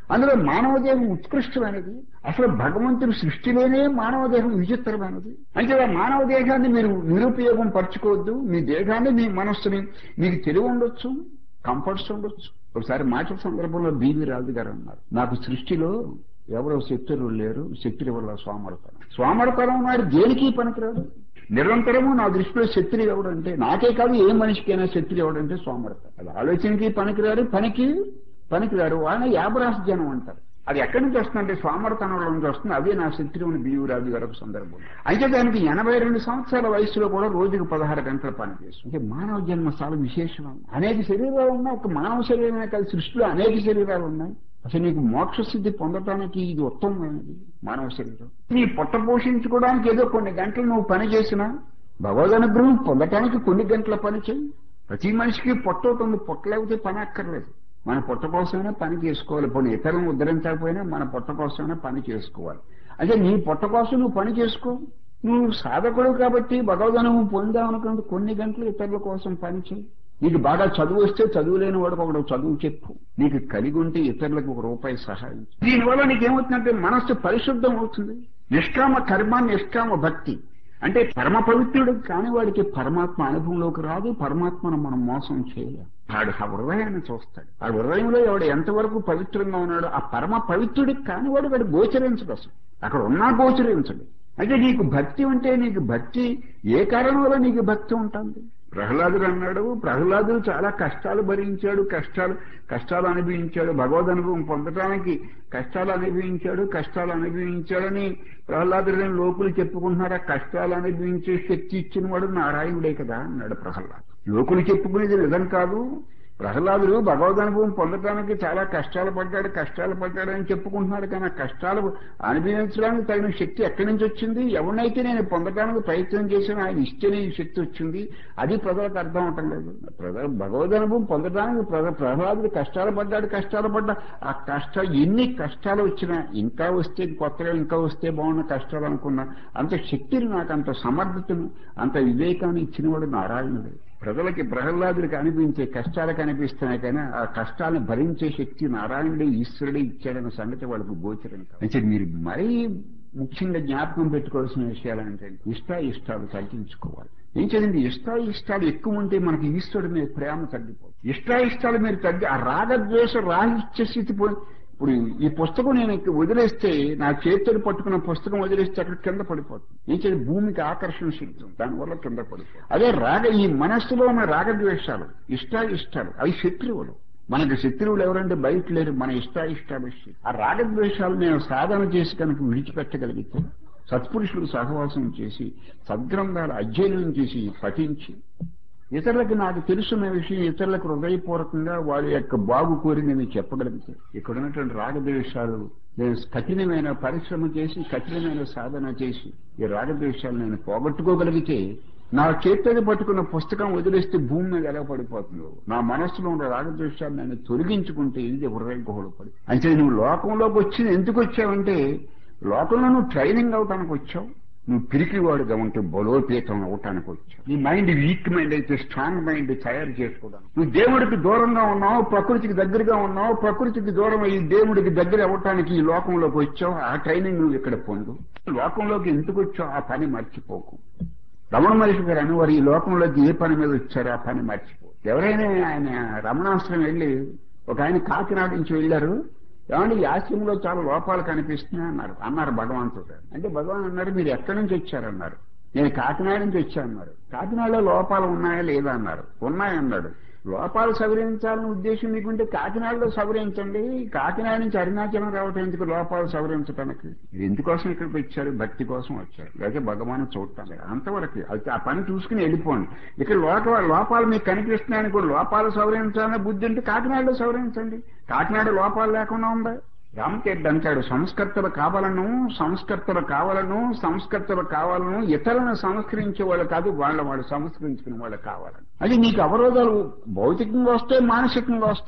అందులో మానవ దేహం ఉత్కృష్టమైనది అసలు భగవంతుని సృష్టిలోనే మానవ దేహం విచిత్రమైనది అంటే ఆ మానవ దేహాన్ని మీరు నిరుపయోగం పరచుకోవద్దు మీ దేహాన్ని మీ మనస్సుని మీకు తెలివి ఉండొచ్చు కంఫర్ట్స్ ఉండొచ్చు ఒకసారి మాట సందర్భంలో బీవీ రాజు గారు అన్నారు నాకు సృష్టిలో ఎవరో శక్తులు లేరు శక్తుల వల్ల సోమరతనం సోమరతనం నాడు దేనికి పనికిరాదు నిరంతరము నా దృష్టిలో శక్తులు ఎవడంటే నాకే కాదు ఏ మనిషికైనా శక్తులు ఎవడంటే సోమరత అది ఆలోచనకి పనికిరారు పనికి పనికిరారు ఆయన యాభరాశ జనం అంటారు అది ఎక్కడి నుంచి వస్తుందంటే సోమరతనంలో నుంచి వస్తుంది అదే నా శత్రువుని బీవురాజు గారు ఒక సందర్భం అయితే దానికి ఎనభై రెండు సంవత్సరాల వయసులో కూడా రోజుకు పదహారు గంటలు పనిచేస్తుంది అంటే మానవ జన్మ చాలా విశేషం అనేక శరీరాలు ఉన్నాయి ఒక మానవ శరీరమే కాదు సృష్టిలో అనేక శరీరాలు ఉన్నాయి అసలు నీకు మోక్ష స్థితి పొందటానికి ఇది ఉత్తమమైనది మానవ శరీరం నీ పొట్ట పోషించుకోవడానికి ఏదో కొన్ని గంటలు నువ్వు పని చేసినా భగవద్ అనుగ్రహం పొందటానికి కొన్ని గంటల పని చేయి ప్రతి మనిషికి పొట్ట ఉంటుంది పొట్ట లేకపోతే పని అక్కర్లేదు మన పొట్ట కోసమైనా పని చేసుకోవాలి పోనీ ఇతరులను ఉద్ధరించకపోయినా మన పొట్ట కోసమైనా పని చేసుకోవాలి అంటే నీ పొట్ట కోసం నువ్వు పని చేసుకో నువ్వు సాధకుడు కాబట్టి భగవదనుభవం పొందామనుకున్నది కొన్ని గంటలు ఇతరుల కోసం పని చేయి నీకు బాగా చదువు వస్తే చదువు లేని వాడికి ఒకడు చదువు చెప్పు నీకు కలిగి ఉంటే ఇతరులకు ఒక రూపాయి సహాయం దీనివల్ల నీకేమవుతుందంటే మనస్సు పరిశుద్ధం అవుతుంది నిష్కామ కర్మ నిష్కామ భక్తి అంటే పరమ పవిత్రుడు కాని వాడికి పరమాత్మ అనుభవంలోకి రాదు పరమాత్మను మనం మోసం చేయలేం వాడు ఆ హృదయాన్ని చూస్తాడు ఆ హృదయంలో ఎవడు ఎంతవరకు పవిత్రంగా ఉన్నాడో ఆ పరమ పవిత్రుడికి కాని వాడు వాడు గోచరించడు అసలు అక్కడ ఉన్నా గోచరించడు అయితే నీకు భక్తి ఉంటే నీకు భక్తి ఏ కారణం వల్ల నీకు భక్తి ఉంటుంది ప్రహ్లాదుడు అన్నాడు ప్రహ్లాదుడు చాలా కష్టాలు భరించాడు కష్టాలు కష్టాలు అనుభవించాడు భగవద్ అనుభవం పొందడానికి కష్టాలు అనుభవించాడు కష్టాలు అనుభవించాడని ప్రహ్లాదుడిని లోకులు చెప్పుకుంటున్నారు ఆ కష్టాలు అనుభవించే శక్తి ఇచ్చిన వాడు నారాయణుడే కదా అన్నాడు ప్రహ్లాదు లోకులు చెప్పుకునేది నిజం కాదు ప్రహ్లాదుడు భగవద్ అనుభవం పొందడానికి చాలా కష్టాలు పడ్డాడు కష్టాలు పడ్డాడని చెప్పుకుంటున్నాడు కానీ ఆ కష్టాలు అనుభవించడానికి తగిన శక్తి ఎక్కడి నుంచి వచ్చింది ఎవరినైతే నేను పొందడానికి ప్రయత్నం చేశాను ఆయన ఇస్తేనే ఈ శక్తి వచ్చింది అది ప్రజలకు అర్థం అవటం లేదు ప్రజలు భగవద్ అనుభవం పొందడానికి ప్రజ ప్రహ్లాదుడు కష్టాలు పడ్డాడు కష్టాలు పడ్డా ఆ కష్టాలు ఎన్ని కష్టాలు వచ్చినా ఇంకా వస్తే కొత్తగా ఇంకా వస్తే బాగున్న కష్టాలు అనుకున్నా అంత శక్తిని నాకు అంత సమర్థతను అంత వివేకాన్ని ఇచ్చినవాడు నారాయణుడు ప్రజలకి ప్రహ్లాదుడికి అనిపించే కష్టాలు కనిపిస్తున్నాయి కానీ ఆ కష్టాలను భరించే శక్తి నారాయణుడే ఈశ్వరుడే ఇచ్చాడన్న సంగతి వాళ్ళకు గోచరం కాదు అంటే మీరు మరీ ముఖ్యంగా జ్ఞాపకం పెట్టుకోవాల్సిన విషయాలు అంటే ఇష్ట ఇష్టాలు తగ్గించుకోవాలి ఏం చేయండి ఇష్ట ఇష్టాలు ఎక్కువ ఉంటే మనకి ఈశ్వరుడి మీద ప్రేమ తగ్గిపోతుంది ఇష్ట ఇష్టాలు మీరు తగ్గి ఆ రాగద్వేష రాహిత్య స్థితి పోయి ఇప్పుడు ఈ పుస్తకం నేను వదిలేస్తే నా చేతులు పట్టుకున్న పుస్తకం వదిలేస్తే అక్కడ కింద పడిపోతుంది ఏం చేయాలి భూమికి ఆకర్షణ శక్తి ఉంది దానివల్ల కింద పడిపోతుంది అదే రాగ ఈ మనస్సులో ఉన్న రాగద్వేషాలు ఇష్ట ఇష్టాలు అవి శత్రువులు మనకి శత్రువులు ఎవరంటే బయట లేరు మన ఇష్ట ఇష్టాలు ఆ రాగద్వేషాలు నేను సాధన చేసి కనుక విడిచిపెట్టగలిగితే సత్పురుషులు సహవాసం చేసి సద్గ్రంథాలు అధ్యయనం చేసి పఠించి ఇతరులకు నాకు తెలుసున్న విషయం ఇతరులకు హృదయపూర్వకంగా వాళ్ళ యొక్క బాగు కోరి నేను చెప్పగలిగితే ఇక్కడ ఉన్నటువంటి రాగద్వేషాలు నేను కఠినమైన పరిశ్రమ చేసి కఠినమైన సాధన చేసి ఈ రాగద్వేషాలు నేను పోగొట్టుకోగలిగితే నా చేతిని పట్టుకున్న పుస్తకం వదిలేస్తే భూమి మీద ఎలా పడిపోతుందో నా మనస్సులో ఉన్న రాగద్వేషాలు నేను తొలగించుకుంటే ఇది హృదయ గుహలు పడి అంటే నువ్వు లోకంలోకి వచ్చింది ఎందుకు వచ్చావంటే లోకంలో నువ్వు ట్రైనింగ్ అవటానికి వచ్చావు నువ్వు పిరికివాడుగా ఉంటే బలోపేతం అవటానికి వచ్చావు నీ మైండ్ వీక్ మైండ్ అయితే స్ట్రాంగ్ మైండ్ తయారు చేసుకోవడానికి నువ్వు దేవుడికి దూరంగా ఉన్నావు ప్రకృతికి దగ్గరగా ఉన్నావు ప్రకృతికి దూరం అయ్యి దేవుడికి దగ్గర అవ్వటానికి ఈ లోకంలోకి వచ్చావు ఆ ట్రైనింగ్ నువ్వు ఇక్కడ పొందు లోకంలోకి ఎందుకు వచ్చావు ఆ పని మర్చిపోకు రమణ మహర్షి గారు అనేవారు ఈ లోకంలోకి ఏ పని మీద వచ్చారో ఆ పని మర్చిపో ఎవరైనా ఆయన రమణాశ్రమం వెళ్ళి ఒక ఆయన కాకినాడ నుంచి వెళ్ళారు ఏమంటే ఈ ఆశ్రమంలో చాలా లోపాలు కనిపిస్తున్నాయి అన్నారు అన్నారు భగవంతుడు అంటే భగవాన్ అన్నారు మీరు ఎక్కడి నుంచి వచ్చారన్నారు నేను కాకినాడ నుంచి వచ్చానన్నారు కాకినాడలో లోపాలు ఉన్నాయా లేదా అన్నారు ఉన్నాయన్నాడు లోపాలు సవరించాలనే ఉద్దేశం మీకుంటే కాకినాడలో సవరించండి కాకినాడ నుంచి అరుణాచలం రావటం ఎందుకు లోపాలు సవరించడానికి ఇది ఎందుకోసం ఇక్కడికి వచ్చారు భక్తి కోసం వచ్చారు లేకపోతే భగవాన్ చూడటానికి అంతవరకు అయితే ఆ పని చూసుకుని వెళ్ళిపోండి ఇక్కడ లోక లోపాలు మీకు కనిపిస్తున్నాయని కూడా లోపాలు సవరించాలనే బుద్ధి ఉంటే కాకినాడలో సవరించండి కాకినాడ లోపాలు లేకుండా ఉందా రామతీర్థ అంటాడు సంస్కర్తలు కావాలను సంస్కర్తలు కావాలను సంస్కర్తలు కావాలను ఇతరులను సంస్కరించే వాళ్ళు కాదు వాళ్ళ వాళ్ళు సంస్కరించుకునే వాళ్ళు కావాలని అది నీకు అవరోధాలు భౌతికంగా వస్తాయి మానసికంగా వస్తాయి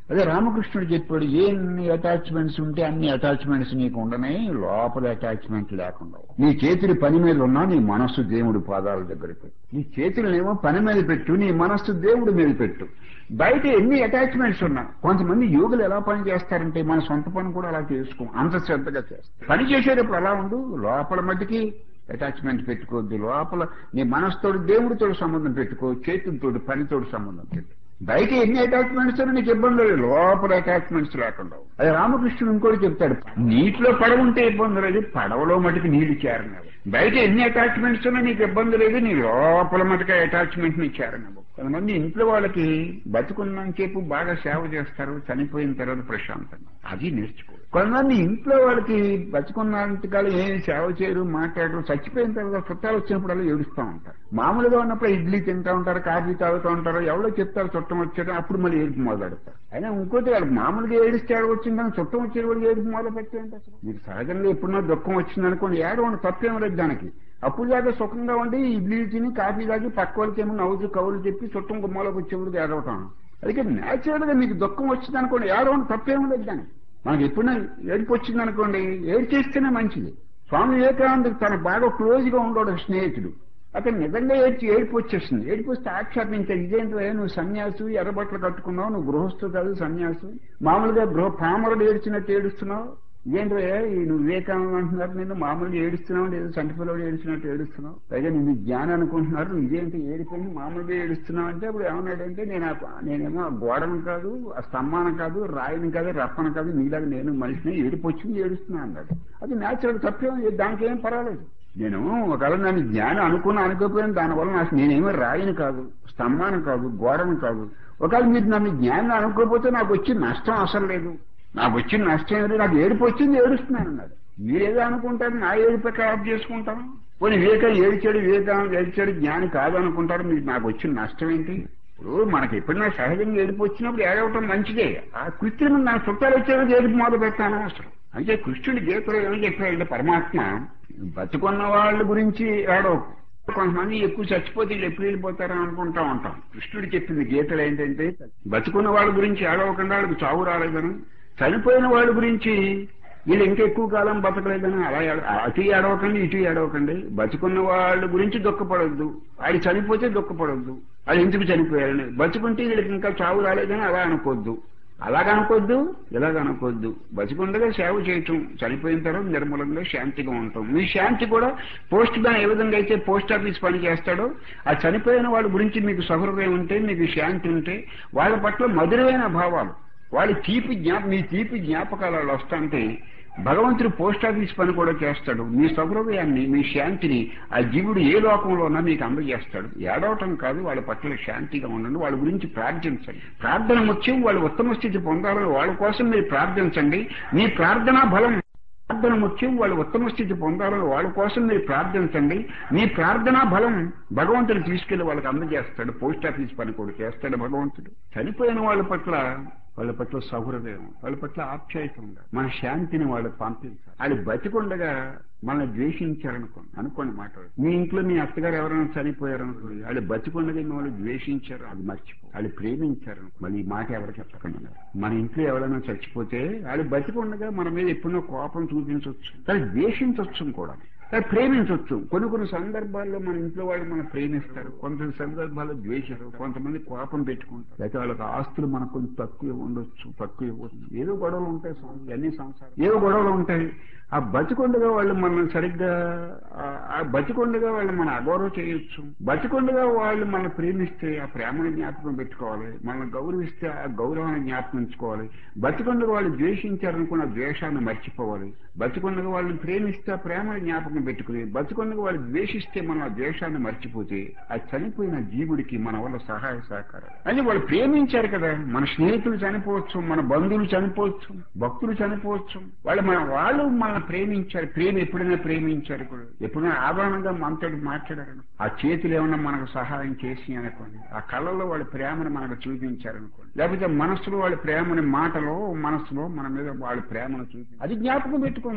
అదే రామకృష్ణుడు చెప్పాడు ఎన్ని అటాచ్మెంట్స్ ఉంటే అన్ని అటాచ్మెంట్స్ నీకు ఉండనే లోపల అటాచ్మెంట్ లేకుండా నీ చేతులు పని మీద ఉన్నా నీ మనస్సు దేవుడి పాదాల దగ్గర పెట్టు నీ చేతులనేమో పని మీద పెట్టు నీ మనస్సు దేవుడి మీద పెట్టు బయట ఎన్ని అటాచ్మెంట్స్ ఉన్నా కొంతమంది యోగులు ఎలా పని చేస్తారంటే మన సొంత పని కూడా అలా చేసుకో అంత శ్రద్ధగా చేస్తారు పని చేసేటప్పుడు అలా ఉండు లోపల మట్టికి అటాచ్మెంట్ పెట్టుకోవద్దు లోపల నీ మనసుతోటి దేవుడితో సంబంధం పెట్టుకో చేతులతోటి పనితోటి సంబంధం పెట్టు బయట ఎన్ని అటాచ్మెంట్స్ ఉన్నా నీకు ఇబ్బంది లేదు లోపల అటాచ్మెంట్స్ లేకుండా అదే రామకృష్ణుడు ఇంకోటి చెప్తాడు నీటిలో పడవ ఉంటే ఇబ్బంది లేదు పడవలో మటుకు నీళ్లు చేరనివ్వు బయట ఎన్ని అటాచ్మెంట్స్ ఉన్నా నీకు ఇబ్బంది లేదు నీ లోపల మటుకు అటాచ్మెంట్ నీ చేరనివ్వు కొంతమంది ఇంట్లో వాళ్ళకి బతుకున్నంతసేపు బాగా సేవ చేస్తారు చనిపోయిన తర్వాత ప్రశాంతంగా అది నేర్చుకో కొంతమంది ఇంట్లో వాళ్ళకి బతుకున్నంతకాలం ఏమి సేవ చేయరు మాట్లాడరు చచ్చిపోయిన తర్వాత చుట్టాలు వచ్చినప్పుడల్లా ఏడుస్తూ ఉంటారు మామూలుగా ఉన్నప్పుడు ఇడ్లీ తింటూ ఉంటారు కాఫీ తాగుతూ ఉంటారు ఎవరో చెప్తారు చుట్టం వచ్చారు అప్పుడు మళ్ళీ ఏడుపు మొదలెడతారు అయినా ఇంకోటి వాళ్ళకి మామూలుగా ఏడిస్తే ఏడవచ్చింది కానీ చుట్టం వచ్చే వాళ్ళు ఏడుపు మొదలు పెట్టేయండి అసలు మీరు సహజంగా ఎప్పుడన్నా దుఃఖం వచ్చింది అనుకోండి ఏడవండి తప్పేం లేదు దానికి అప్పుడు దాకా సుఖంగా ఉండి ఇడ్లీ తిని కాఫీ తాగి పక్క వాళ్ళకి ఏమో నవ్వుతూ కవులు చెప్పి చుట్టం గుమ్మలోకి వచ్చేవాడికి ఏడవటం అందుకే న్యాచురల్ గా మీకు దుఃఖం వచ్చింది అనుకోండి ఏడవండి తప్పేం లేదు దానికి మనకి ఎప్పుడైనా ఏడుపు వచ్చింది అనుకోండి ఏడు చేస్తేనే మంచిది స్వామి వివేకానంద తన బాగా క్లోజ్ గా ఉండడు స్నేహితుడు అతను నిజంగా ఏడ్చి ఏడుపు వచ్చేసింది ఏడుపు వస్తే ఆక్షేపించాడు ఇదేంటో నువ్వు సన్యాసు ఎర్రబట్టలు కట్టుకున్నావు నువ్వు గృహస్థు కాదు సన్యాసు మామూలుగా గృహ పామరుడు ఏడ్చినట్టు ఏడుస్తున్నావు ఇదేంటో ఈ నువ్వు వివేకానంద అంటున్నారు నేను మామూలుగా ఏడుస్తున్నావు లేదు సంటిపిల్లడు ఏడుస్తున్నట్టు ఏడుస్తున్నావు పైగా నిన్ను జ్ఞానం అనుకుంటున్నారు ఇదేంటి ఏడిపోయింది మామూలుగా ఏడుస్తున్నావు అంటే అప్పుడు ఏమన్నాడంటే నేను ఆ- నేనేమో ఆ గోడను కాదు ఆ స్తంభానం కాదు రాయిని కాదు రప్పన కాదు నీలాగా నేను మనిషిని ఏడుపు వచ్చింది ఏడుస్తున్నా అన్నాడు అది న్యాచురల్ తప్పేం దానికి ఏం పర్వాలేదు నేను ఒకవేళ నన్ను జ్ఞానం అనుకున్నా అనుకోకపోయినా దానివల్ల నాకు నేనేమో రాయిని కాదు స్తంభాన్ని కాదు గోడను కాదు ఒకవేళ మీరు నన్ను జ్ఞానం అనుకోకపోతే నాకు వచ్చిన నష్టం అసలు లేదు నాకు వచ్చిన నష్టం ఏమి లేదు నాకు ఏడుపు వచ్చింది ఏడుస్తున్నాను అన్నాడు మీరేదో అనుకుంటారు నా ఏడుపు ఎక్కడ ఆఫ్ చేసుకుంటాను పోనీ వివేక ఏడిచాడు వివేకానంద ఏడిచాడు జ్ఞాని కాదు అనుకుంటారు మీకు నాకు వచ్చిన నష్టం ఏంటి ఇప్పుడు మనకి ఎప్పుడైనా సహజంగా ఏడుపు వచ్చినప్పుడు ఏడవటం మంచిదే ఆ కృత్రిమ నా చుట్టాలు వచ్చేది ఏడుపు మొదలు పెట్టాను అవసరం అంటే కృష్ణుడి గీతలో ఏమని చెప్పాడంటే పరమాత్మ బతుకున్న వాళ్ళ గురించి ఏడవకు కొంతమంది ఎక్కువ చచ్చిపోతే వీళ్ళు ఎప్పుడు వెళ్ళిపోతారని అనుకుంటా ఉంటాం కృష్ణుడు చెప్పింది గీతలు ఏంటంటే బతుకున్న వాళ్ళ గురించి ఏడవకుండా వాళ్ళకి చావు రాలేదని చనిపోయిన వాళ్ళ గురించి వీళ్ళు ఇంకా ఎక్కువ కాలం బతకలేదని అలా ఏడ- అటు ఏడవకండి ఇటు ఏడవకండి బతుకున్న వాళ్ళ గురించి దుఃఖపడొద్దు ఆయన చనిపోతే దుఃఖపడొద్దు వాళ్ళు ఎందుకు చనిపోయారని బతుకుంటే వీళ్ళకి ఇంకా చావు రాలేదని అలా అనుకోవద్దు అలాగ అనుకోవద్దు ఇలాగ అనుకోవద్దు బతికుండగా సేవ చేయటం చనిపోయిన తర్వాత నిర్మలంగా శాంతిగా ఉంటాం మీ శాంతి కూడా పోస్ట్ మ్యాన్ ఏ విధంగా అయితే పోస్ట్ ఆఫీస్ పని చేస్తాడో ఆ చనిపోయిన వాళ్ళ గురించి మీకు సహృదయం ఉంటే మీకు శాంతి ఉంటే వాళ్ళ పట్ల మధురమైన భావాలు వాళ్ళ తీపి జ్ఞాప మీ తీపి జ్ఞాపకాలు వాళ్ళు వస్తాంటే భగవంతుడు పోస్ట్ ఆఫీస్ పని కూడా చేస్తాడు మీ సౌహృదయాన్ని మీ శాంతిని ఆ జీవుడు ఏ లోకంలో ఉన్నా మీకు అందజేస్తాడు ఏడవటం కాదు వాళ్ళ పట్ల శాంతిగా ఉండండి వాళ్ళ గురించి ప్రార్థించండి ప్రార్థన ముఖ్యం వాళ్ళు ఉత్తమ స్థితి పొందాలని వాళ్ళ కోసం మీరు ప్రార్థించండి మీ ప్రార్థనా బలం ప్రార్థన ముఖ్యం వాళ్ళు ఉత్తమ స్థితి పొందాలని వాళ్ళ కోసం మీరు ప్రార్థించండి మీ ప్రార్థనా బలం భగవంతుడు తీసుకెళ్లి వాళ్ళకి అందజేస్తాడు పోస్ట్ ఆఫీస్ పని కూడా చేస్తాడు భగవంతుడు చనిపోయిన వాళ్ళ పట్ల వాళ్ళ పట్ల సౌహృదయం వాళ్ళ పట్ల ఆప్యాయత ఉండాలి మన శాంతిని వాళ్ళకి పంపించాలి వాళ్ళు బతికుండగా మనల్ని ద్వేషించారనుకోండి అనుకోండి మాట్లాడు మీ ఇంట్లో మీ అత్తగారు ఎవరైనా చనిపోయారనుకోండి వాళ్ళు బతికుండగా మిమ్మల్ని ద్వేషించారు అది మర్చిపో వాళ్ళు ప్రేమించారు మళ్ళీ ఈ మాట ఎవరు చెప్పకుండా మన ఇంట్లో ఎవరైనా చచ్చిపోతే వాళ్ళు బతికుండగా మన మీద ఎప్పుడో కోపం చూపించవచ్చు కానీ ద్వేషించవచ్చు కూడా కానీ ప్రేమించవచ్చు కొన్ని కొన్ని సందర్భాల్లో మన ఇంట్లో వాళ్ళు మనం ప్రేమిస్తారు కొంత సందర్భాల్లో ద్వేషిస్తారు కొంతమంది కోపం పెట్టుకుంటారు లేకపోతే వాళ్ళకి ఆస్తులు మనకు కొంచెం తక్కువ ఉండొచ్చు తక్కువ ఇవ్వచ్చు ఏదో గొడవలు ఉంటాయి సం- ఇవన్నీ సంసారం ఏదో గొడవలు ఉంటాయి ఆ బతికొండగా వాళ్ళు మనం సరిగ్గా ఆ- ఆ బతికొండగా వాళ్ళు మన అగౌరవం చేయొచ్చు బతికొండగా వాళ్ళు మనం ప్రేమిస్తే ఆ ప్రేమను జ్ఞాపకం పెట్టుకోవాలి మనం గౌరవిస్తే ఆ గౌరవాన్ని జ్ఞాపకం ఉంచుకోవాలి బతికొండగా వాళ్ళు ద్వేషించారనుకున్న ద్వేషాన్ని మర్చిపోవాలి బతికొండగా వాళ్ళని ప్రేమిస్తే ఆ ప్రేమను జ్ఞాపకం పెట్టుకుని బతికొండగా వాళ్ళు ద్వేషిస్తే మనం ఆ ద్వేషాన్ని మర్చిపోతే ఆ చనిపోయిన జీవుడికి మన వల్ల సహాయ సహకారాలు అని వాళ్ళు ప్రేమించారు కదా మన స్నేహితులు చనిపోవచ్చు మన బంధువులు చనిపోవచ్చు భక్తులు చనిపోవచ్చు వాళ్ళు మన వాళ్ళు మనల్ని ప్రేమించారు ప్రేమ ఎప్పుడైనా ప్రేమించారు ఇప్పుడు ఎప్పుడైనా ఆభరణంగా మనతో మాట్లాడారు ఆ చేతులు ఏమన్నా మనకు సహాయం చేసి అనుకోండి ఆ కళ్ళలో వాళ్ళ ప్రేమను మనకు చూపించారనుకోండి లేకపోతే మనసులో వాళ్ళ ప్రేమని మాటలో మనసులో మన మీద వాళ్ళ ప్రేమను చూపి అది జ్ఞాపకం పెట్టుకుందాం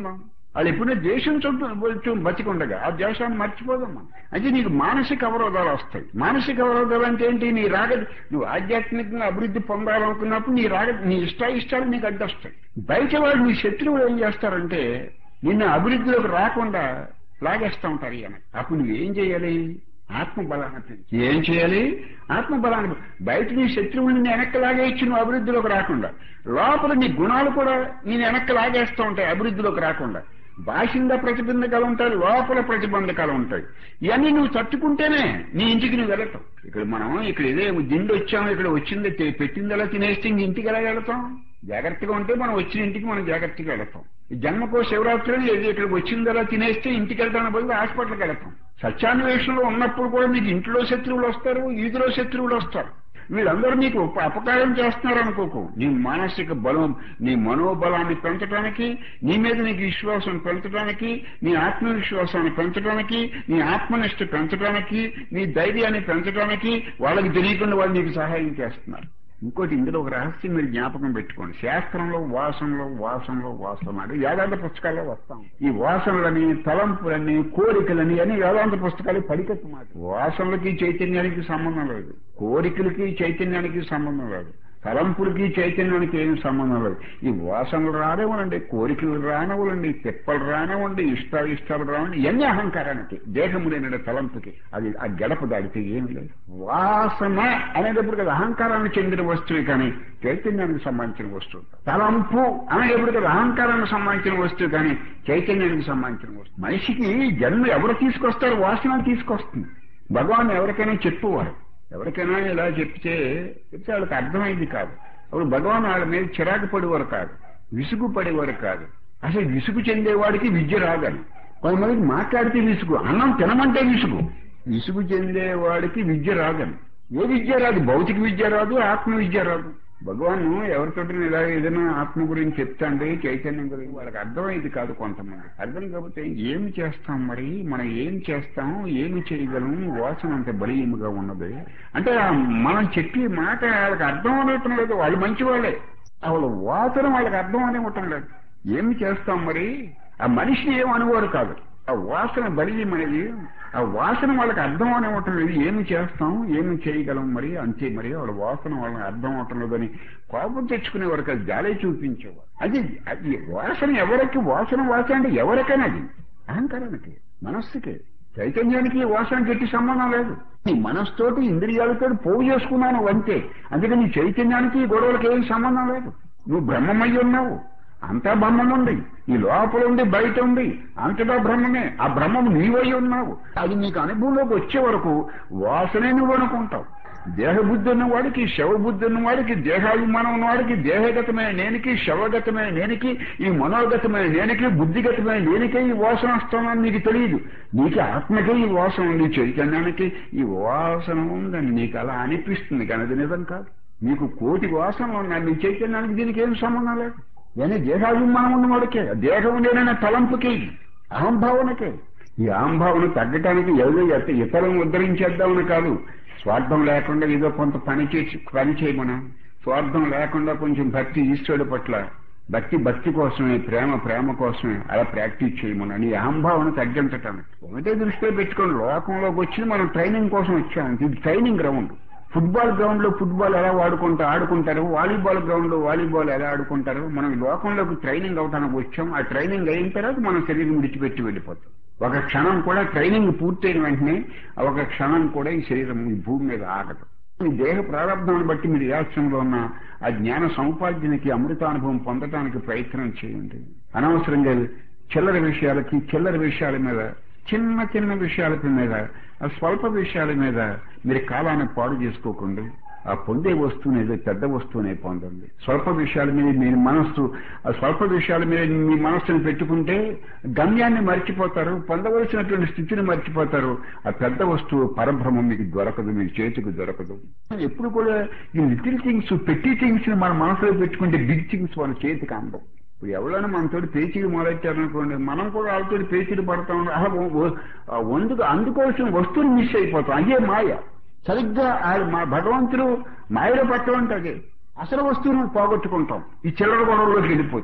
వాళ్ళు ఎప్పుడూ దేశం చుట్టూ బతికుండగా ఆ దేశాన్ని మర్చిపోదాం మనం అయితే నీకు మానసిక అవరోధాలు వస్తాయి మానసిక అవరోధాలు అంటే ఏంటి నీ రాగ నువ్వు ఆధ్యాత్మికంగా అభివృద్ధి పొందాలనుకున్నప్పుడు నీ రాగ నీ ఇష్ట ఇష్టాలు నీకు అడ్డొస్తాయి బయట వాళ్ళు నీ శత్రువులు ఏం చేస్తారంటే నిన్ను అభివృద్ధిలోకి రాకుండా లాగేస్తూ ఉంటారు ఈయన అప్పుడు నువ్వేం చేయాలి ఆత్మబలాన్ని పెంచు. ఏం చేయాలి ఆత్మబలాన్ని బయట నీ శత్రువుని నీ వెనక్కి లాగేయచ్చు నువ్వు అభివృద్ధిలోకి రాకుండా లోపల నీ గుణాలు కూడా నేను వెనక్కి లాగేస్తూ ఉంటాయి అభివృద్ధిలోకి రాకుండా బాహ్యంగా ప్రతిబంధకాలు ఉంటాయి లోపల ప్రతిబంధకాలు ఉంటాయి ఇవన్నీ నువ్వు తట్టుకుంటేనే నీ ఇంటికి నువ్వు వెళతావు ఇక్కడ మనం ఇక్కడ ఇదే దిండి వచ్చాము ఇక్కడ వచ్చింది తె- పెట్టిందలా తినేస్తే ఇంక ఇంటికి ఎలా వెళతాం జాగ్రత్తగా ఉంటే మనం వచ్చిన ఇంటికి మనం జాగ్రత్తగా వెళతాం ఈ జన్మకో శివరాత్రి ఏది ఇక్కడికి వచ్చిందలా తినేస్తే ఇంటికి వెళ్తాను బదులు హాస్పిటల్కి వెళతాం సత్యాన్వేషణలో ఉన్నప్పుడు కూడా నీకు ఇంట్లో శత్రువులు వస్తారు ఈదిలో శత్రువులు వస్తారు వీళ్ళందరూ నీకు ఉప- అపకారం చేస్తున్నారు అనుకోకు నీ మానసిక బలం నీ మనోబలాన్ని పెంచడానికి నీ మీద నీకు విశ్వాసం పెంచడానికి నీ ఆత్మవిశ్వాసాన్ని పెంచడానికి నీ ఆత్మనిష్ట పెంచడానికి నీ ధైర్యాన్ని పెంచడానికి వాళ్ళకి తెలియకుండా వాళ్ళు నీకు సహాయం చేస్తున్నారు ఇంకోటి ఇందులో ఒక రహస్యం మీరు జ్ఞాపకం పెట్టుకోండి శాస్త్రంలో వాసనలో వాసనలో వాసనాడు వేదాంత పుస్తకాల్లో వస్తాం ఈ వాసనలని తలంపులని కోరికలని అని వేదాంత పుస్తకాలు పడికట్టు మాట వాసనలకి చైతన్యానికి సంబంధం లేదు కోరికలకి చైతన్యానికి సంబంధం లేదు తలంపులకి చైతన్యానికి ఏం సంబంధం లేదు ఈ వాసనలు రానివ్వండి కోరికలు రానివ్వండి తిప్పలు రానివ్వండి ఇష్టాలు ఇష్టాలు రావండి ఇవన్నీ అహంకారానికి దేహము లేని తలంపుకి అది ఆ గడప దాడితే ఏమి లేదు వాసన అనేటప్పుడు కదా అహంకారానికి చెందిన వస్తువే కానీ చైతన్యానికి సంబంధించిన వస్తువు తలంపు అనేటప్పుడు కదా అహంకారానికి సంబంధించిన వస్తువు కానీ చైతన్యానికి సంబంధించిన వస్తువు మనిషికి జన్మ ఎవరు తీసుకొస్తారు వాసన తీసుకొస్తుంది భగవాన్ ఎవరికైనా చెప్పువారు ఎవరికైనా ఇలా చెప్తే చెప్తే వాళ్ళకి అర్థమైంది కాదు అప్పుడు భగవాన్ వాళ్ళ మీద చిరాకు పడేవారు కాదు విసుగు పడేవారు కాదు అసలు విసుగు చెందేవాడికి విద్య రాదని కొంతమందికి మాట్లాడితే విసుగు అన్నం తినమంటే విసుగు విసుగు చెందేవాడికి విద్య రాదని ఏ విద్య రాదు భౌతిక విద్య రాదు ఆత్మ విద్య రాదు భగవాన్ ఎవరితో ఇలా ఏదైనా ఆత్మ గురించి చెప్తాండి చైతన్యం గురించి వాళ్ళకి అర్థమైంది కాదు కొంతమంది అర్థం కాకపోతే ఏమి చేస్తాం మరి మనం ఏం చేస్తాం ఏమి చేయగలం వాసన అంత బలీయముగా ఉన్నది అంటే ఆ మనం చెప్పే మాట వాళ్ళకి అర్థం అనటం లేదు వాళ్ళు మంచి వాళ్ళే వాళ్ళ వాసన వాళ్ళకి అర్థం అనివ్వటం లేదు ఏమి చేస్తాం మరి ఆ మనిషిని ఏం అనుకోరు కాదు ఆ వాసన బలీయం అనేది ఆ వాసన వాళ్ళకి అర్థం అనివ్వటం లేదు ఏమి చేస్తాం ఏమి చేయగలం మరి అంతే మరి వాళ్ళ వాసన వాళ్ళకి అర్థం అవటం లేదని కోపం తెచ్చుకునేవారు కాదు జాలే చూపించేవారు అది అది వాసన ఎవరికి వాసన వాసన అంటే ఎవరికైనా అది అహంకారానికి మనస్సుకి చైతన్యానికి వాసనకి ఎట్టి సంబంధం లేదు నీ మనస్సుతోటి ఇంద్రియాలతో పోగు చేసుకున్నాను అంతే అందుకని నీ చైతన్యానికి ఈ గొడవలకి ఏం సంబంధం లేదు నువ్వు బ్రహ్మమై ఉన్నావు అంతా బ్రహ్మం ఉంది ఈ లోపల ఉంది బయట ఉంది అంతటా బ్రహ్మమే ఆ బ్రహ్మం నీవై ఉన్నావు అది నీకు అనుభవంలోకి వచ్చే వరకు వాసనే నువ్వు అనుకుంటావు దేహబుద్ధి ఉన్నవాడికి శవబుద్ధి ఉన్నవాడికి దేహాభిమానం ఉన్నవాడికి దేహగతమైన నేనికి శవగతమైన నేనికి ఈ మనోగతమైన నేనికి బుద్ధిగతమైన నేనికే ఈ వాసన వస్తుందని నీకు తెలియదు నీకు ఆత్మకే ఈ వాసన ఉంది చైతన్యానికి ఈ వాసన ఉందని నీకు అలా అనిపిస్తుంది కానీ అది నిజం కాదు నీకు కోటి వాసనలు ఉన్నాయి నీ చైతన్యానికి దీనికి ఏం సంబంధం లేదు నేను దేహాభిమానం ఉన్నవాడికే దేహం లేనన్న తలంపుకే అహంభావనకే ఈ అహంభావన తగ్గటానికి ఏదో ఎత్త- ఇతరులను ఉద్ధరించేద్దామని కాదు స్వార్థం లేకుండా ఏదో కొంత పని చేసి పని చేయమను స్వార్థం లేకుండా కొంచెం భక్తి ఈశ్వరుడు పట్ల భక్తి భక్తి కోసమే ప్రేమ ప్రేమ కోసమే అలా ప్రాక్టీస్ చేయమను నీ అహంభావన తగ్గించటానికి ఒకటే దృష్టిలో పెట్టుకొని లోకంలోకి వచ్చి మనం ట్రైనింగ్ కోసం వచ్చాము ఇది ట్రైనింగ్ గ్రౌండ్ ఫుట్బాల్ గ్రౌండ్ లో ఫుట్బాల్ ఎలా వాడుకుంటూ ఆడుకుంటారు వాలీబాల్ గ్రౌండ్ లో వాలీబాల్ ఎలా ఆడుకుంటారు మనం ఈ లోకంలోకి ట్రైనింగ్ అవటానికి వచ్చాం ఆ ట్రైనింగ్ అయిన తర్వాత మనం శరీరం విడిచిపెట్టి వెళ్ళిపోతాం ఒక క్షణం కూడా ట్రైనింగ్ పూర్తయిన వెంటనే ఆ ఒక క్షణం కూడా ఈ శరీరం ఈ భూమి మీద ఆగదు మీ దేహ ప్రారంభాన్ని బట్టి మీరు ఏ ఆశ్రమంలో ఉన్న ఆ జ్ఞాన సముపార్జనకి అమృతానుభవం పొందటానికి ప్రయత్నం చేయండి అనవసరంగా చిల్లర విషయాలకి చిల్లర విషయాల మీద చిన్న చిన్న విషయాల మీద ఆ స్వల్ప విషయాల మీద మీరు కాలాన్ని పాడు చేసుకోకుండా ఆ పొందే వస్తువుని ఏదో పెద్ద వస్తువునే పొందండి స్వల్ప విషయాల మీద మీ మనస్సు ఆ స్వల్ప విషయాల మీద మీ మనస్సును పెట్టుకుంటే గమ్యాన్ని మర్చిపోతారు పొందవలసినటువంటి స్థితిని మర్చిపోతారు ఆ పెద్ద వస్తువు పరబ్రహ్మం మీకు దొరకదు మీకు చేతికి దొరకదు ఎప్పుడు కూడా ఈ లిటిల్ థింగ్స్ పెట్టి థింగ్స్ ని మన మనసులో పెట్టుకుంటే బిగ్ థింగ్స్ మన చేతికి అందం ఇప్పుడు ఎవరైనా మనతో పేచీలు మొదలెట్టారనుకోండి మనం కూడా వాళ్ళతో పేచీలు పడతా ఉంటాం అలా వ- వ- ఆ వందుకు అందుకోవాల్సిన వస్తువుని మిస్ అయిపోతాం అదే మాయ సరిగ్గా ఆయన మా భగవంతుడు మాయలో పట్టమంటే అదే అసలు వస్తువును పోగొట్టుకుంటాం ఈ చిల్లర గొడవలోకి వెళ్ళిపోతుంది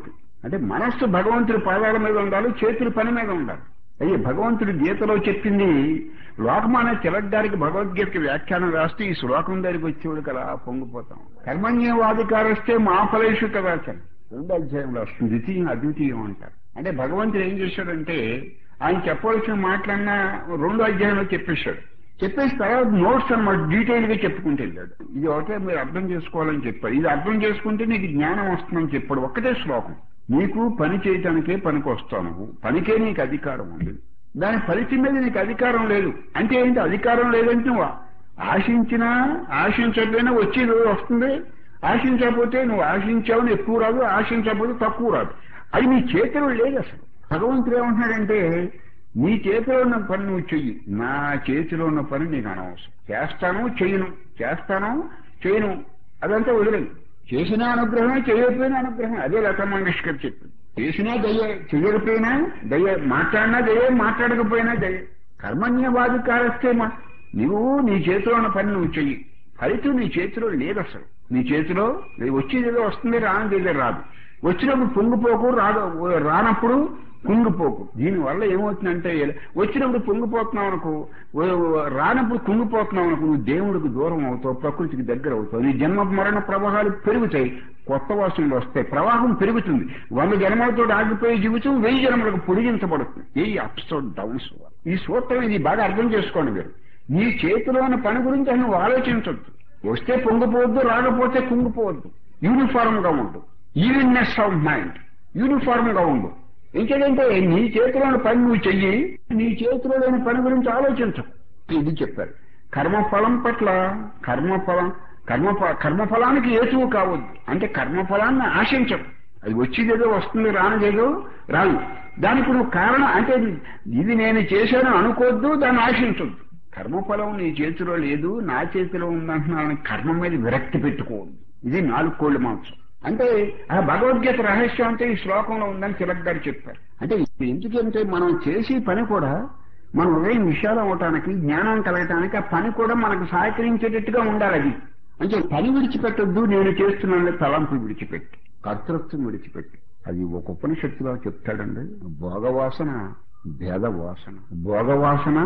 అంటే మనస్సు భగవంతుడి పాదాల మీద ఉండాలి చేతులు పని మీద ఉండాలి అయ్యి భగవంతుడి గీతలో చెప్పింది లోకమాన తిలక్ గారికి భగవద్గీతకి వ్యాఖ్యానం రాస్తే ఈ శ్లోకం దగ్గరికి వచ్చేవాడు కదా పొంగిపోతాం కర్మణ్యవాధికారస్తే మా ఫలేషు కదాచం రెండు అధ్యాయంలో వస్తుంది ద్వితీయం అద్వితీయం అంటారు అంటే భగవంతుడు ఏం చేశాడంటే ఆయన చెప్పవలసిన మాటలన్న రెండు అధ్యాయంలో చెప్పేశాడు చెప్పేసి తర్వాత నోట్స్ అనమాట డీటెయిల్ గా చెప్పుకుంటూ వెళ్ళాడు ఇది ఒకటే మీరు అర్థం చేసుకోవాలని చెప్పాడు ఇది అర్థం చేసుకుంటే నీకు జ్ఞానం వస్తుందని చెప్పాడు ఒక్కటే శ్లోకం నీకు పని చేయటానికే పనికి వస్తాను పనికే నీకు అధికారం ఉంది దాని ఫలితం మీద నీకు అధికారం లేదు అంటే ఏంటి అధికారం లేదంటే నువ్వు ఆశించినా ఆశించకపోయినా వచ్చేది వస్తుంది ఆశించకపోతే నువ్వు ఆశించావని ఎక్కువ రాదు ఆశించకపోతే తక్కువ రాదు అది నీ చేతిలో లేదు అసలు భగవంతుడు ఏమంటున్నాడంటే నీ చేతిలో ఉన్న పని నువ్వు చెయ్యి నా చేతిలో ఉన్న పని నీకు అనవసరం చేస్తాను చెయ్యను చేస్తాను చేయను అదంతా వదిలేదు చేసిన అనుగ్రహమే చేయకపోయినా అనుగ్రహం అదే లతా మంగేష్కర్ చెప్పింది చేసినా దయ్య చెయ్యకపోయినా దయ్య మాట్లాడినా దయ్య మాట్లాడకపోయినా దయ్య కర్మణ్యవాధికారస్తే మా నువ్వు నీ చేతిలో ఉన్న పని నువ్వు చెయ్యి ఫలితం నీ చేతిలో లేదు అసలు నీ చేతిలో వచ్చేది ఏదో వస్తుంది రానిది ఏదో రాదు వచ్చినప్పుడు పొంగిపోకు రాదు రానప్పుడు కుంగిపోకు దీనివల్ల ఏమవుతుందంటే వచ్చినప్పుడు పొంగిపోతున్నావు అనుకో రానప్పుడు కుంగిపోతున్నావు అనుకో నువ్వు దేవుడికి దూరం అవుతావు ప్రకృతికి దగ్గర అవుతావు నీ జన్మ మరణ ప్రవాహాలు పెరుగుతాయి కొత్త వాసనలు వస్తాయి ప్రవాహం పెరుగుతుంది వంద జన్మలతో ఆగిపోయే జీవితం వెయ్యి జన్మలకు పొడిగించబడుతుంది ఏ అప్స్ డౌన్స్ ఈ సూత్రం ఇది బాగా అర్థం చేసుకోండి మీరు నీ చేతిలో ఉన్న పని గురించి అసలు నువ్వు ఆలోచించవద్దు వస్తే పొంగిపోవద్దు రాకపోతే కుంగిపోవద్దు యూనిఫామ్ గా ఉండు ఈవెన్నెస్ ఆఫ్ మైండ్ యూనిఫామ్ గా ఉండు ఇంకేంటంటే నీ చేతిలోని పని నువ్వు చెయ్యి నీ చేతిలో లేని పని గురించి ఆలోచించు ఇది చెప్పారు కర్మఫలం పట్ల కర్మఫలం కర్మ కర్మఫలానికి ఏతువు కావద్దు అంటే కర్మఫలాన్ని ఆశించం అది వచ్చేదేదో వస్తుంది రానిదేదో రాదు దానికి నువ్వు కారణం అంటే ఇది నేను చేశాను అనుకోవద్దు దాన్ని ఆశించొద్దు కర్మఫలం నీ చేతిలో లేదు నా చేతిలో ఉందంటున్నాను కర్మ మీద విరక్తి పెట్టుకోవద్దు ఇది నాలుగు కోళ్ళు మాంసం అంటే ఆ భగవద్గీత రహస్యం అంటే ఈ శ్లోకంలో ఉందని తిలక్ గారు చెప్పారు అంటే ఎందుకంటే మనం చేసే పని కూడా మన ఉదయం విషయాలు అవటానికి జ్ఞానం కలగటానికి ఆ పని కూడా మనకు సహకరించేటట్టుగా ఉండాలి అది అంటే పని విడిచిపెట్టొద్దు నేను చేస్తున్నాను తలంపు విడిచిపెట్టి కర్తృత్వం విడిచిపెట్టి అది ఒక ఉపనిషత్తులో చెప్తాడండి భోగవాసన భేద వాసన భోగవాసన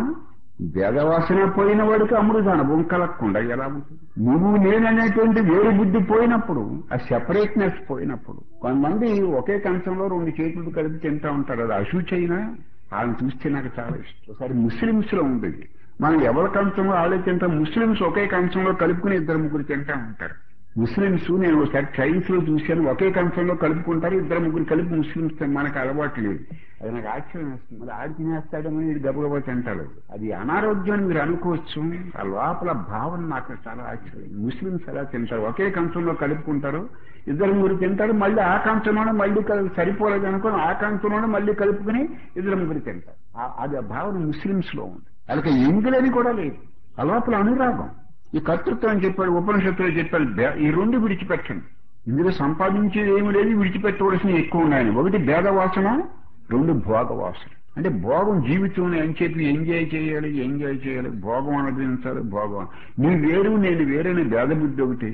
భేదవాసన పోయిన వాడికి అమృత అనుభవం కలగకుండా ఎలా ఉంటుంది నువ్వు నేననేటువంటి వేరు బుద్ధి పోయినప్పుడు ఆ సెపరేట్నెస్ పోయినప్పుడు కొంతమంది ఒకే కంచంలో రెండు చేతులు కలిపి తింటా ఉంటారు అది అశుచి అయినా వాళ్ళని చూస్తే నాకు చాలా ఇష్టం ఒకసారి ముస్లిమ్స్ లో ఉంది మనం ఎవరి కంచంలో వాళ్ళే తింటాం ముస్లిమ్స్ ఒకే కంచంలో కలుపుకుని ఇద్దరు ముగ్గురు తింటా ఉంటారు ముస్లిమ్స్ నేను ఒకసారి ట్రైన్స్ లో చూశాను ఒకే కంచంలో కలుపుకుంటారు ఇద్దరు ముగ్గురు కలిపి ముస్లిమ్స్ మనకు అలవాటు లేదు అది నాకు ఆశ్చర్యం వేస్తుంది మరి ఆడి తినేస్తాడమని ఇది గబగబా తింటాడు అది అనారోగ్యం మీరు అనుకోవచ్చు ఆ లోపల భావన నాకు చాలా ఆశ్చర్యం ముస్లిమ్స్ ఎలా తింటారు ఒకే కంచంలో కలుపుకుంటారు ఇద్దరు ముగ్గురు తింటారు మళ్ళీ ఆ కంచంలోనే మళ్ళీ సరిపోలేదు అనుకుని ఆ కంచంలోనే మళ్ళీ కలుపుకుని ఇద్దరు ముగ్గురు తింటారు అది ఆ భావన ముస్లిమ్స్ లో ఉంది వాళ్ళకి ఎంగులని కూడా లేదు ఆ లోపల అనురాగం ఈ కర్తృత్వం అని చెప్పాడు ఉపనిషత్తులో చెప్పాడు ఈ రెండు విడిచిపెట్టండి ఇందులో సంపాదించేది ఏమి లేదు విడిచిపెట్టవలసినవి ఎక్కువ ఉన్నాయని ఒకటి భేదవాసన రెండు భోగవాసన అంటే భోగం జీవితం అని చెప్పి ఎంజాయ్ చేయాలి ఎంజాయ్ చేయాలి భోగం అనుభవించాలి భోగం నీ వేరు నేను వేరైన భేద బుద్ధి ఒకటి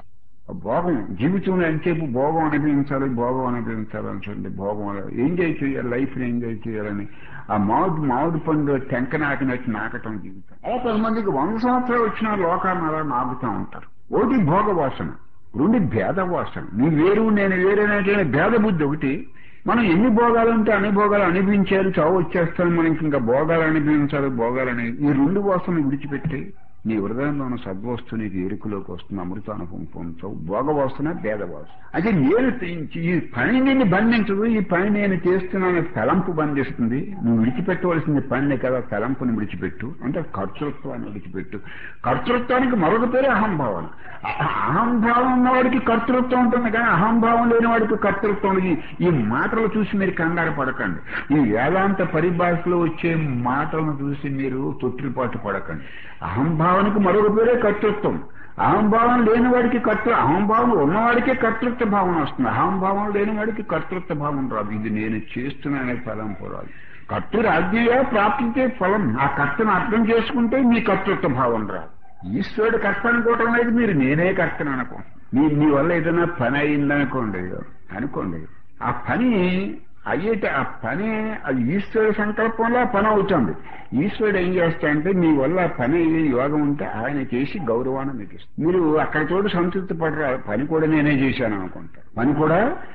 భోగం జీవితంలో ఎంతసేపు భోగం అనుభవించాలి భోగం అనుభవించాలి అనుకోండి భోగం ఎంజాయ్ చేయాలి లైఫ్ ని ఎంజాయ్ చేయాలని ఆ మామిడి మామిడి పండు టెంక నాకినట్టు నాకటం జీవితం అలా కొంతమందికి వంద సంవత్సరాలు వచ్చిన లోకాన్ని అలా నాకుతూ ఉంటారు ఒకటి భోగ వాసన రెండు భేద వాసన నీ వేరు నేను వేరేనట్లయిన భేద బుద్ధి ఒకటి మనం ఎన్ని భోగాలు ఉంటే అన్ని భోగాలు అనిపించాలి చావు వచ్చేస్తాను మనకి ఇంకా భోగాలు అనిపించాలి భోగాలని ఈ రెండు వాసనలు విడిచిపెట్టి నీ హృదయంలో ఉన్న సద్వస్తు నీకు ఎరుకులోకి వస్తుంది అమృతానుభవం పొందుతావు భోగవాసన భేదవాసన అయితే నేను ఈ పని నిన్ను బంధించదు ఈ పని నేను చేస్తున్నాను తలంపు బంధిస్తుంది నువ్వు విడిచిపెట్టవలసింది పనిని కదా తలంపుని విడిచిపెట్టు అంటే కర్తృత్వాన్ని విడిచిపెట్టు కర్తృత్వానికి మరొక పేరు అహంభావన అహంభావం ఉన్నవాడికి కర్తృత్వం ఉంటుంది కానీ అహంభావం లేని వాడికి కర్తృత్వం ఉంది ఈ మాటలు చూసి మీరు కంగారు పడకండి ఈ వేదాంత పరిభాషలో వచ్చే మాటలను చూసి మీరు తొట్టిపాటు పడకండి అహంభావానికి మరొక పేరే కర్తృత్వం అహంభావం లేని వాడికి కర్తృ అహంభావం ఉన్నవాడికే కర్తృత్వ భావన వస్తుంది అహంభావం లేని వాడికి కర్తృత్వ భావన రాదు ఇది నేను చేస్తున్నానే ఫలం రాదు కర్తృ ఆజ్ఞయా ప్రాప్తితే ఫలం ఆ కర్తను అర్థం చేసుకుంటే మీ కర్తృత్వ భావం రాదు ఈశ్వరుడు కర్త అనుకోవటం లేదు మీరు నేనే కర్తను అనుకో మీ మీ వల్ల ఏదైనా పని అయిందనుకోండి అనుకోండి ఆ పని అయ్యేట ఆ పని అది ఈశ్వరుడి సంకల్పంలో ఆ పని అవుతుంది ఈశ్వరుడు ఏం చేస్తాడంటే మీ వల్ల ఆ పని అయ్యే యోగం ఉంటే ఆయన చేసి గౌరవాన్ని మీకు ఇస్తారు మీరు అక్కడ చోటు సంతృప్తి పడరా పని కూడా నేనే చేశాను అనుకుంటారు పని కూడా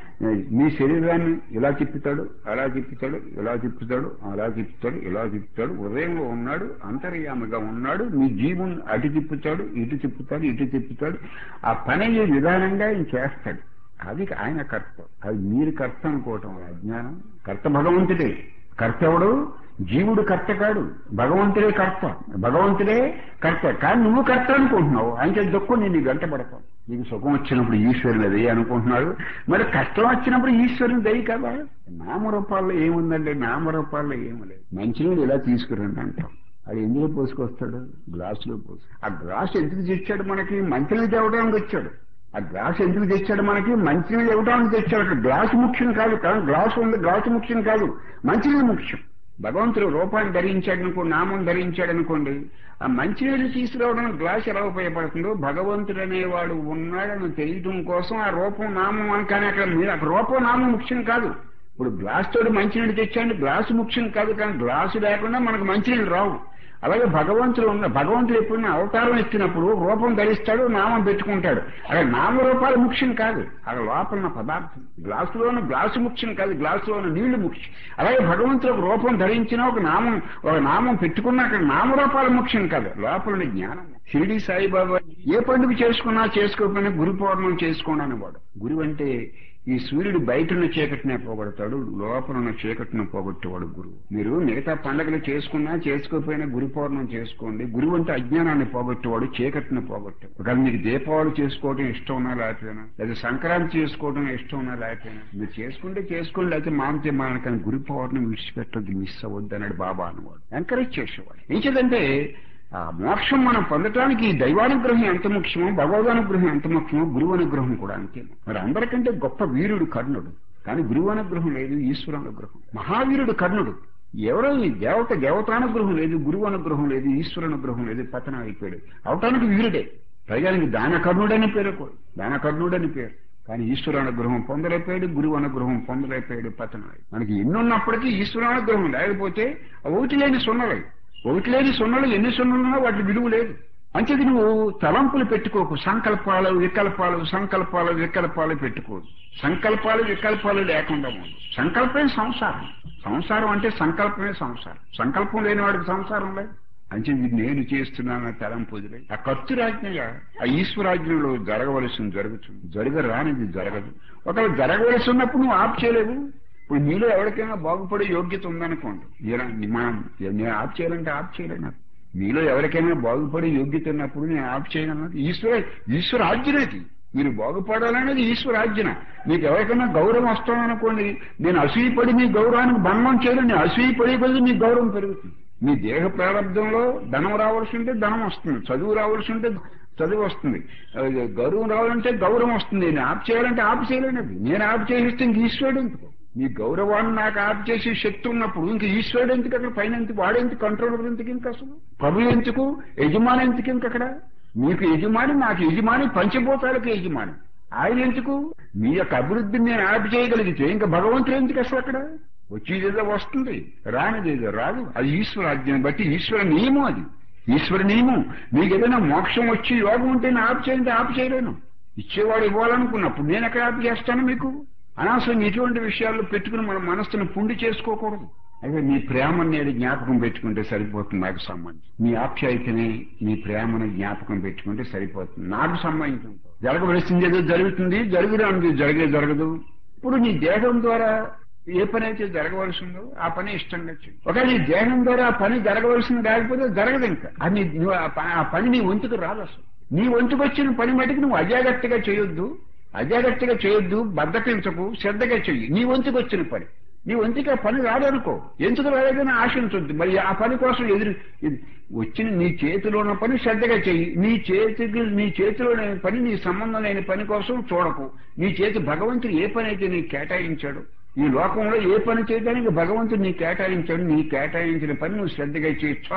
మీ శరీరాన్ని ఇలా తిప్పుతాడు అలా తిప్పుతాడు ఇలా తిప్పుతాడు అలా తిప్పుతాడు ఇలా తిప్పుతాడు ఉదయంలో ఉన్నాడు అంతర్యామిగా ఉన్నాడు మీ జీవం అటు తిప్పుతాడు ఇటు తిప్పుతాడు ఇటు తిప్పుతాడు ఆ పని అయ్యే విధానంగా ఆయన చేస్తాడు అది ఆయన కర్త అది మీరు కర్త అనుకోవటం అజ్ఞానం కర్త భగవంతుడే కర్త ఎవడు జీవుడు కర్త కాడు భగవంతుడే కర్త భగవంతుడే కర్త కానీ నువ్వు కర్త అనుకుంటున్నావు అంటే దుఃఖం నేను గంట పడతావు నీకు సుఖం వచ్చినప్పుడు ఈశ్వరుని దయ అనుకుంటున్నాడు మరి కష్టం వచ్చినప్పుడు ఈశ్వరుని దయ కదా నామరూపాల్లో ఏముందండి నామరూపాల్లో ఏమి లేదు మంచినీళ్ళు ఇలా తీసుకురండి అంటాం అది ఎందులో పోసుకొస్తాడు గ్లాసులో పోసు ఆ గ్లాస్ ఎందుకు తెచ్చాడు మనకి మంచినీళ్ళు తేవడానికి వచ్చాడు ఆ గ్లాస్ ఎందుకు తెచ్చాడు మనకి మంచినీళ్ళు ఇవ్వడానికి తెచ్చాడు అక్కడ గ్లాస్ ముఖ్యం కాదు కానీ గ్లాస్ ఉంది గ్లాసు ముఖ్యం కాదు మంచినీళ్ళు ముఖ్యం భగవంతుడు రూపాన్ని ధరించాడు అనుకోండి నామం ధరించాడు అనుకోండి ఆ మంచినీళ్ళు తీసుకురావడానికి గ్లాస్ ఎలా ఉపయోగపడుతుందో భగవంతుడు అనేవాడు ఉన్నాడని తెలియటం కోసం ఆ రూపం నామం అని కానీ అక్కడ మీరు అక్కడ రూపం నామం ముఖ్యం కాదు ఇప్పుడు గ్లాస్ తోటి మంచినీళ్ళు తెచ్చాండి గ్లాసు ముఖ్యం కాదు కానీ గ్లాసు లేకుండా మనకు మంచినీళ్ళు రావు అలాగే భగవంతుడు ఉన్న భగవంతుడు ఎప్పుడైనా అవతారం ఎత్తినప్పుడు రూపం ధరిస్తాడు నామం పెట్టుకుంటాడు అక్కడ నామరూపాలు ముఖ్యం కాదు అక్కడ లోపల ఉన్న పదార్థం గ్లాసులో ఉన్న గ్లాసు ముఖ్యం కాదు గ్లాసులో ఉన్న నీళ్లు ముఖ్యం అలాగే భగవంతుడు ఒక రూపం ధరించిన ఒక నామం ఒక నామం పెట్టుకున్న అక్కడ నామరూపాలు ముఖ్యం కాదు లోపల ఉన్న జ్ఞానం షిరిడి సాయిబాబా ఏ పండుగ చేసుకున్నా చేసుకోకపోయినా గురు పౌర్ణం చేసుకోండి అనేవాడు గురువు అంటే ఈ సూర్యుడు బయట ఉన్న చీకటినే పోగొడతాడు లోపల ఉన్న చీకటిని పోగొట్టేవాడు గురువు మీరు మిగతా పండుగలు చేసుకున్నా చేసుకోకపోయినా గురు పౌర్ణం చేసుకోండి గురువు అంటే అజ్ఞానాన్ని పోగొట్టేవాడు చీకటిని పోగొట్టాడు ఒకవేళ మీకు దీపావళి చేసుకోవడం ఇష్టం ఉన్నా లేకపోయినా లేదా సంక్రాంతి చేసుకోవడం ఇష్టం ఉన్నా లేకపోయినా మీరు చేసుకుంటే చేసుకోండి లేకపోతే మాంతే మాన కానీ గురు పౌర్ణం విడిచిపెట్టద్దు మిస్ అవ్వద్దు అన్నాడు బాబా అనేవాడు ఎంకరేజ్ చేసేవాడు ఏం చేదంటే ఆ మోక్షం మనం పొందటానికి దైవానుగ్రహం ఎంత ముఖ్యమో భగవదనుగ్రహం ఎంత ముఖ్యమో గురువు అనుగ్రహం కూడా అంతే మరి అందరికంటే గొప్ప వీరుడు కర్ణుడు కానీ గురువు అనుగ్రహం లేదు ఈశ్వరానుగ్రహం మహావీరుడు కర్ణుడు ఎవరో ఈ దేవత దేవతానుగ్రహం లేదు గురువు అనుగ్రహం లేదు ఈశ్వరానుగ్రహం లేదు పతనం అయిపోయాడు అవటానికి వీరుడే పైగానికి దాన కర్ణుడని పేరు కూడా దాన కర్ణుడని పేరు కానీ ఈశ్వరానుగ్రహం పొందలేకపోయాడు గురువు అనుగ్రహం పొందలేకపోయాడు పతనం మనకి ఎన్నున్నప్పటికీ ఈశ్వరానుగ్రహం లేకపోతే ఒకటి లేని సున్నలై ఒకటి లేని సున్నలు ఎన్ని సున్నలున్నా వాటి విలువ లేదు అంచేది నువ్వు తలంపులు పెట్టుకోకు సంకల్పాలు వికల్పాలు సంకల్పాలు వికల్పాలు పెట్టుకోదు సంకల్పాలు వికల్పాలు లేకుండా ఉండు సంకల్పమే సంసారం సంసారం అంటే సంకల్పమే సంసారం సంకల్పం లేని వాడికి సంసారం లేదు అంటే ఇది నేను చేస్తున్నాను తలంపు వదిలే ఆ ఖర్చు రాజ్ఞగా ఆ ఈశ్వరాజ్ఞలో జరగవలసింది జరుగుతుంది జరగరానిది జరగదు ఒకవేళ జరగవలసి ఉన్నప్పుడు నువ్వు ఆప్ చేయలేవు ఇప్పుడు మీలో ఎవరికైనా బాగుపడే యోగ్యత ఉందనుకోండి మనం నేను ఆప్ చేయాలంటే ఆప్ చేయలేను మీలో ఎవరికైనా బాగుపడే యోగ్యత ఉన్నప్పుడు నేను ఆప్ చేయను ఈశ్వర ఈశ్వర ఆజ్ఞనేది మీరు బాగుపడాలనేది ఈశ్వర ఆజ్ఞన మీకు ఎవరికైనా గౌరవం వస్తామనుకోండి నేను అసూయపడి మీ గౌరవానికి భంగం చేయలేను నేను అసూయపడే కొద్ది మీ గౌరవం పెరుగుతుంది మీ దేహ ప్రారంభంలో ధనం రావాల్సి ఉంటే ధనం వస్తుంది చదువు రావాల్సి ఉంటే చదువు వస్తుంది గౌరవం రావాలంటే గౌరవం వస్తుంది నేను ఆప్ చేయాలంటే ఆప్ చేయలేనది నేను ఆప్ చేయిస్తే ఇంక ఈశ్వరుడు ఎందుకు మీ గౌరవాన్ని నాకు ఆప్ చేసే శక్తి ఉన్నప్పుడు ఇంక ఈశ్వరుడు ఎందుకు అక్కడ పైన ఎందుకు వాడెందుకు కంట్రోలర్ ఎందుకు ఇంక అసలు ప్రభు ఎందుకు యజమాని ఎందుకు ఇంక అక్కడ మీకు యజమాని నాకు యజమాని పంచభూతాలకు యజమాని ఆయన ఎందుకు మీ యొక్క అభివృద్ధిని నేను ఆపి చేయగలిగితే ఇంకా భగవంతుడు ఎందుకు అసలు అక్కడ వచ్చేదేదో వస్తుంది రానిదేదో రాదు అది ఈశ్వరాజ్ఞని బట్టి ఈశ్వర నియమం అది ఈశ్వర నియమం మీకు ఏదైనా మోక్షం వచ్చి యోగం ఉంటే నేను ఆపు చేయండి ఆపు చేయలేను ఇచ్చేవాడు ఇవ్వాలనుకున్నప్పుడు నేను ఎక్కడ ఆపు చేస్తాను మీకు అనవసరం ఇటువంటి విషయాల్లో పెట్టుకుని మన మనస్సును పుండి చేసుకోకూడదు అయితే మీ ప్రేమను నేను జ్ఞాపకం పెట్టుకుంటే సరిపోతుంది నాకు సంబంధించి మీ ఆప్యాయతని మీ ప్రేమను జ్ఞాపకం పెట్టుకుంటే సరిపోతుంది నాకు సంబంధించింది జరగవలసింది ఏదో జరుగుతుంది జరుగుదానికి జరిగే జరగదు ఇప్పుడు నీ దేహం ద్వారా ఏ పని అయితే జరగవలసిందో ఆ పని ఇష్టంగా చేయి ఒక నీ దేహం ద్వారా ఆ పని జరగవలసింది లేకపోతే జరగదు ఇంకా అది నువ్వు ఆ పని నీ వంతుకు రాదు అసలు నీ వంతుకు వచ్చిన పని మటుకు నువ్వు అజాగ్రత్తగా చేయొద్దు అజాగ్రత్తగా చేయొద్దు బద్దకించకు శ్రద్ధగా చెయ్యి నీ వంతుకు వచ్చిన పని నీ వంతుకి ఆ పని రాదనుకో ఎందుకు రాలేదని ఆశించొద్దు మరి ఆ పని కోసం ఎదురు వచ్చిన నీ చేతిలో ఉన్న పని శ్రద్ధగా చెయ్యి నీ చేతికి నీ చేతిలో లేని పని నీ సంబంధం లేని పని కోసం చూడకు నీ చేతి భగవంతుడు ఏ పని అయితే నీకు కేటాయించాడు ఈ లోకంలో ఏ పని చేయడానికి భగవంతుడు నీ కేటాయించాడు నీ కేటాయించిన పని నువ్వు శ్రద్ధగా చేయి చాలు